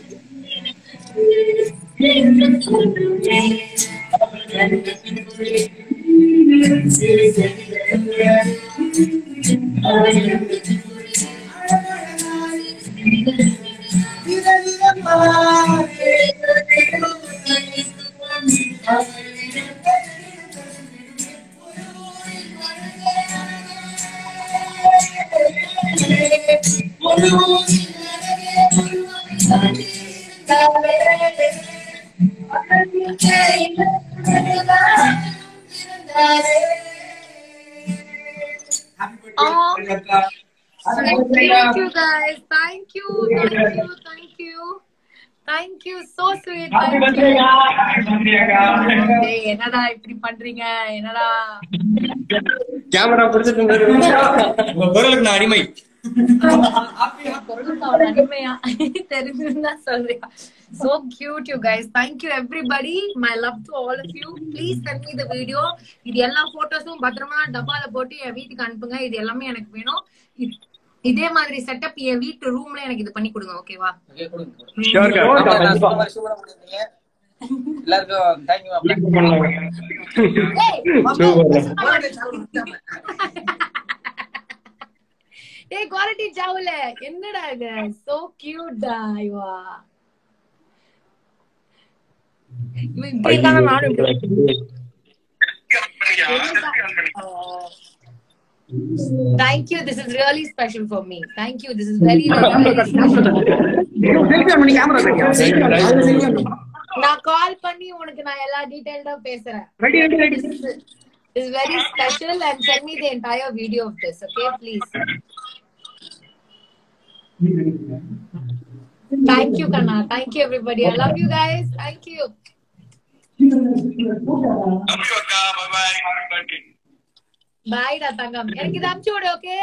Oh, thank you guys. Thank you. Thank you. Thank you. Thank you. So sweet. Thank you. டேய், என்னடா இப்படி பண்றீங்க என்னடா கேமரா பிடிச்சிட்டு உங்க குரலுக்கு நான் அடிமை பொருளுக்கு அவன் அடிமையா தெரிஞ்சிருந்தா சொல்றியா so cute you guys thank you everybody my love to all of you please send me the video இது எல்லா போட்டோஸும் பத்திரமா டப்பால போட்டு என் வீட்டுக்கு அனுப்புங்க இது எல்லாமே எனக்கு வேணும் இது- இதே மாதிரி செட்டப் என் வீட்டு ரூம்ல எனக்கு இது பண்ணி கொடுங்க ஓகேவா Okay, கொடுங்க. Sure, ஆமா, கண்டிப்பா. நான் சொன்ன மாதிரி சூப்பரா பண்ணிருந்தீங்க. எல்லாருக்கும் தேங்க்யூ ஏய் குவாலிட்டி சாவுல என்னடா இது சோ கியூட்டா ஐவா இவன் இப்படி இருக்கானா நானும் இப்படி Thank you. This is really special for me. Thank you. This is very, very, very special. நான் கால் பண்ணி உனக்கு நான் எல்லா டீடைல்டா பேசுறேன் Ready, ready, ready. This is- this is very special and send me the entire video of this, okay? Please. Thank you, Kana. Thank you, everybody. I love you guys. Thank you. Bye, டா தங்கம். எனக்கு இது அனுப்பிச்சு விடு, okay?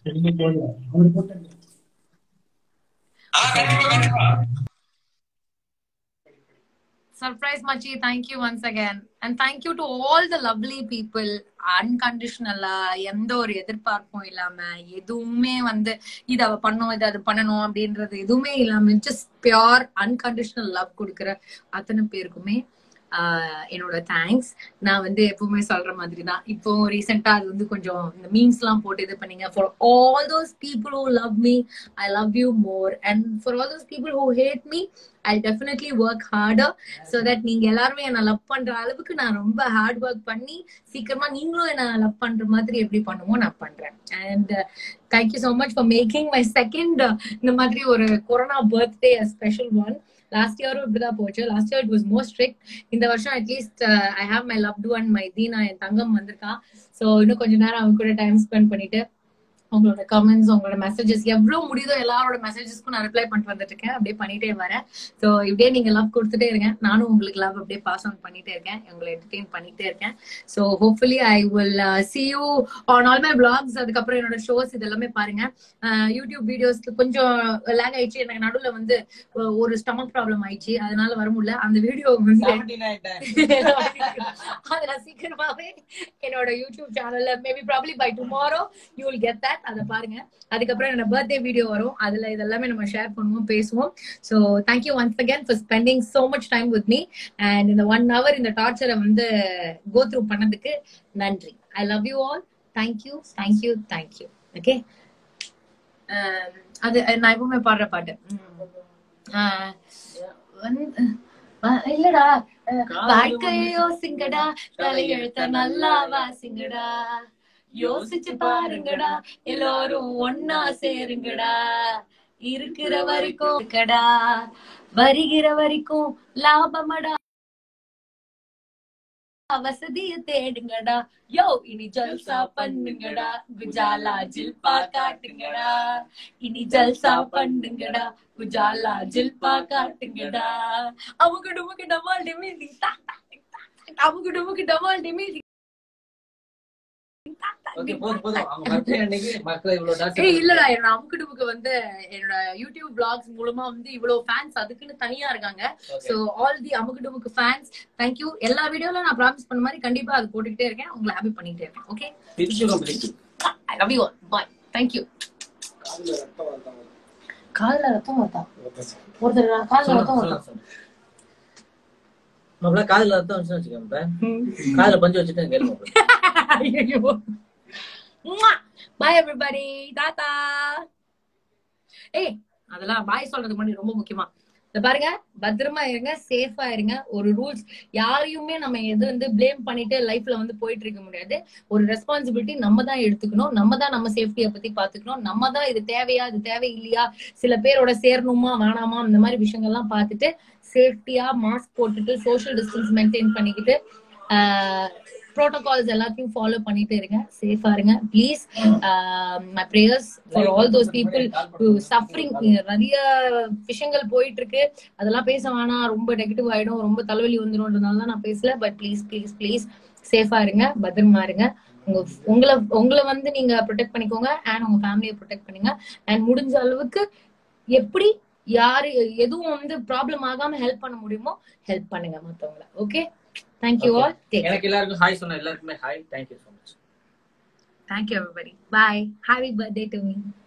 Surprise Machi, thank you once again. And thank you to all the lovely people. அன்கண்டிஷனலா எந்த ஒரு எதிர்பார்ப்பும் இல்லாம எதுவுமே வந்து இது அவ பண்ணும் இது அது பண்ணணும் அப்படின்றது எதுவுமே இல்லாம ஜஸ்ட் பியோர் அன்கண்டிஷனல் லவ் கொடுக்குற அத்தனை பேருக்குமே ஆஹ் என்னோட தேங்க்ஸ் நான் வந்து எப்பவுமே சொல்ற மாதிரி தான் இப்போ ரீசெண்டா அது வந்து கொஞ்சம் இந்த மீம்ஸ் எல்லாம் போட்டு இது பண்ணீங்க for all those people who love me I love you more and for all those people who hate me I definitely work harder so that நீங்க எல்லாருமே என்ன லவ் பண்ற அளவுக்கு நான் ரொம்ப ஹார்ட் ஒர்க் பண்ணி சீக்கிரமா நீங்களும் என்ன லவ் பண்ற மாதிரி எப்படி பண்ணுமோ நான் பண்றேன் and thank you so much for making my second இந்த மாதிரி ஒரு corona birthday special one last இயரும் இப்படிதான் போச்சு last year it was more strict இந்த வருஷம் at least I have my loved one my Deena என் தங்கம் வந்திருக்கான் ஸோ இன்னும் கொஞ்ச நேரம் அவங்க கூட டைம் ஸ்பெண்ட் பண்ணிட்டு உங்களோட கமெண்ட்ஸ் உங்களோட மெசேஜஸ் எவ்வளவு முடியுதோ எல்லாரோட மெசேஜஸ்க்கும் நான் ரிப்ளை பண்ணிட்டு வந்துட்டு இருக்கேன் அப்படியே பண்ணிட்டே வரேன் ஸோ இப்படியே நீங்க லவ் கொடுத்துட்டே இருங்க நானும் உங்களுக்கு லவ் அப்படியே பாஸ் ஆன் பண்ணிட்டே இருக்கேன் உங்களை என்டர்டெயின் பண்ணிட்டே இருக்கேன் so hopefully I will see you on all my blogs அதுக்கப்புறம் என்னோட ஷோஸ் இது எல்லாமே பாருங்க யூடியூப் வீடியோஸ்க்கு கொஞ்சம் லேக் ஆயிடுச்சு எனக்கு நடுவில் வந்து ஒ- ஒரு ஸ்டமக் ப்ராப்ளம் ஆயிடுச்சு அதனால வர முடியல அந்த வீடியோ வந்து அதை நான் சீக்கிரமாவே என்னோட யூடியூப் சேனல்ல maybe probably by tomorrow you will get that அதை பாருங்க அதுக்கப்புறம் என்னோட பர்த்டே வீடியோ வரும் அதுல இதெல்லாமே நம்ம ஷேர் பண்ணுவோம் பேசுவோம் so thank you once again for spending so much time with me and இந்த ஒன் ஹவர் இந்த டார்ச்சரை வந்து கோ த்ரூ பண்ணதுக்கு நன்றி I love you all thank you thank you thank you okay அது நான் எப்பவுமே பாடுற பாட்டு உம். ஆஹ் வந்து வ- இல்லடா அஹ் வாழ்க்கையோ சிங்கடா தலையெழுத்த நல்லா வாசிங்கடா யோசிச்சு பாருங்கடா எல்லாரும் ஒன்னா சேருங்கடா இருக்கிற வரைக்கும் இருக்கடா வருகிற வரைக்கும் லாபமடா வசதிய தேடுங்கடா யோ இனி ஜல்சா பண்ணுங்கடா குஜாலா ஜில்பா காட்டுங்கடா இனி ஜல்சா பண்ணுங்கடா குஜாலா ஜில்பா காட்டுங்கடா அவங்க டுமுக்கு டமால் டிமிதி அவங்க டுமுக்கு டமால் டிமிதி ஓகே போதும் போதும் அவங்க பர்த்டே அன்னைக்கு மக்களை இவ்வளவு டான்ஸ் ஏய் இல்லடா என்னோட அமுக்கு டுமுக்கு வந்து என்னோட யூடியூப் பிளாக்ஸ் மூலமா வந்து இவ்வளவு ஃபேன்ஸ் அதுக்குன்னு தனியா இருக்காங்க சோ ஆல் தி அமுக்கு டுமுக்கு ஃபேன்ஸ் தேங்க்யூ எல்லா வீடியோல நான் ப்ராமிஸ் பண்ண மாதிரி கண்டிப்பா அது போட்டுக்கிட்டே இருக்கேன் உங்களை ஹாப்பி பண்ணிட்டே இருக்கேன் ஓகே திருச்சிரும் பிடிச்சி I love you bye thank you கால்ல ரத்தம் வருதா ஒருத்தர் கால்ல ரத்தம் வருதா நம்மள காதுல அர்த்தம் வந்துச்சுன்னு வச்சுக்கோங்க காதுல பஞ்சு வச்சுட்டு கேள்வி ஐயோ பாய் எவ்ரிபடி டாடா ஏய் அதெல்லாம் பாய் சொல்றது முன்னாடி ரொம்ப முக்கியமா இந்த பாருங்க பத்திரமா இருங்க சேஃபா இருங்க ஒரு ரூல்ஸ் யாரையுமே நம்ம எது வந்து ப்ளேம் பண்ணிட்டு லைஃப்ல வந்து போயிட்டு இருக்க முடியாது ஒரு ரெஸ்பான்சிபிலிட்டி நம்ம தான் எடுத்துக்கணும் நம்ம தான் நம்ம சேஃப்டியை பத்தி பாத்துக்கணும் நம்ம தான் இது தேவையா இது தேவை இல்லையா சில பேரோட சேரணுமா வேணாமா இந்த மாதிரி விஷயங்கள்லாம் பார்த்துட்டு சேஃப்டியா மாஸ்க் போட்டுட்டு சோஷியல் டிஸ்டன்ஸ் மெயின்டைன் பண்ணிக்கிட்டு ப்ரோட்டோகால்ஸ் எல்லாத்தையும் ஃபாலோ பண்ணிட்டு இருங்க சேஃபா இருங்க please my prayers for all those people suffering நிறைய விஷயங்கள் போயிட்டு இருக்கு அதெல்லாம் பேச வேணாம் ரொம்ப நெகட்டிவ் ஆயிடும் ரொம்ப தலைவலி வந்துரும்ன்றதுனால தான் நான் பேசல பட் ப்ளீஸ் ப்ளீஸ் ப்ளீஸ் சேஃபா இருங்க பத்திரமா இருங்க உங்க உங்களை உங்களை வந்து நீங்க ப்ரொடெக்ட் பண்ணிக்கோங்க அண்ட் உங்க ஃபேமிலியை ப்ரொடெக்ட் பண்ணுங்க அண்ட் முடிஞ்ச அளவுக்கு எப்படி யாரு எதுவும் வந்து ப்ராப்ளம் ஆகாம ஹெல்ப் பண்ண முடியுமோ ஹெல்ப் பண்ணுங்க மத்தவங்கள ஓகே தேங்க்யூ ஆல் டேக் எனக்கு எல்லாருக்கும் ஹாய் சொன்ன எல்லாருக்குமே hi thank you so much Thank you, everybody. Bye. Happy birthday to me.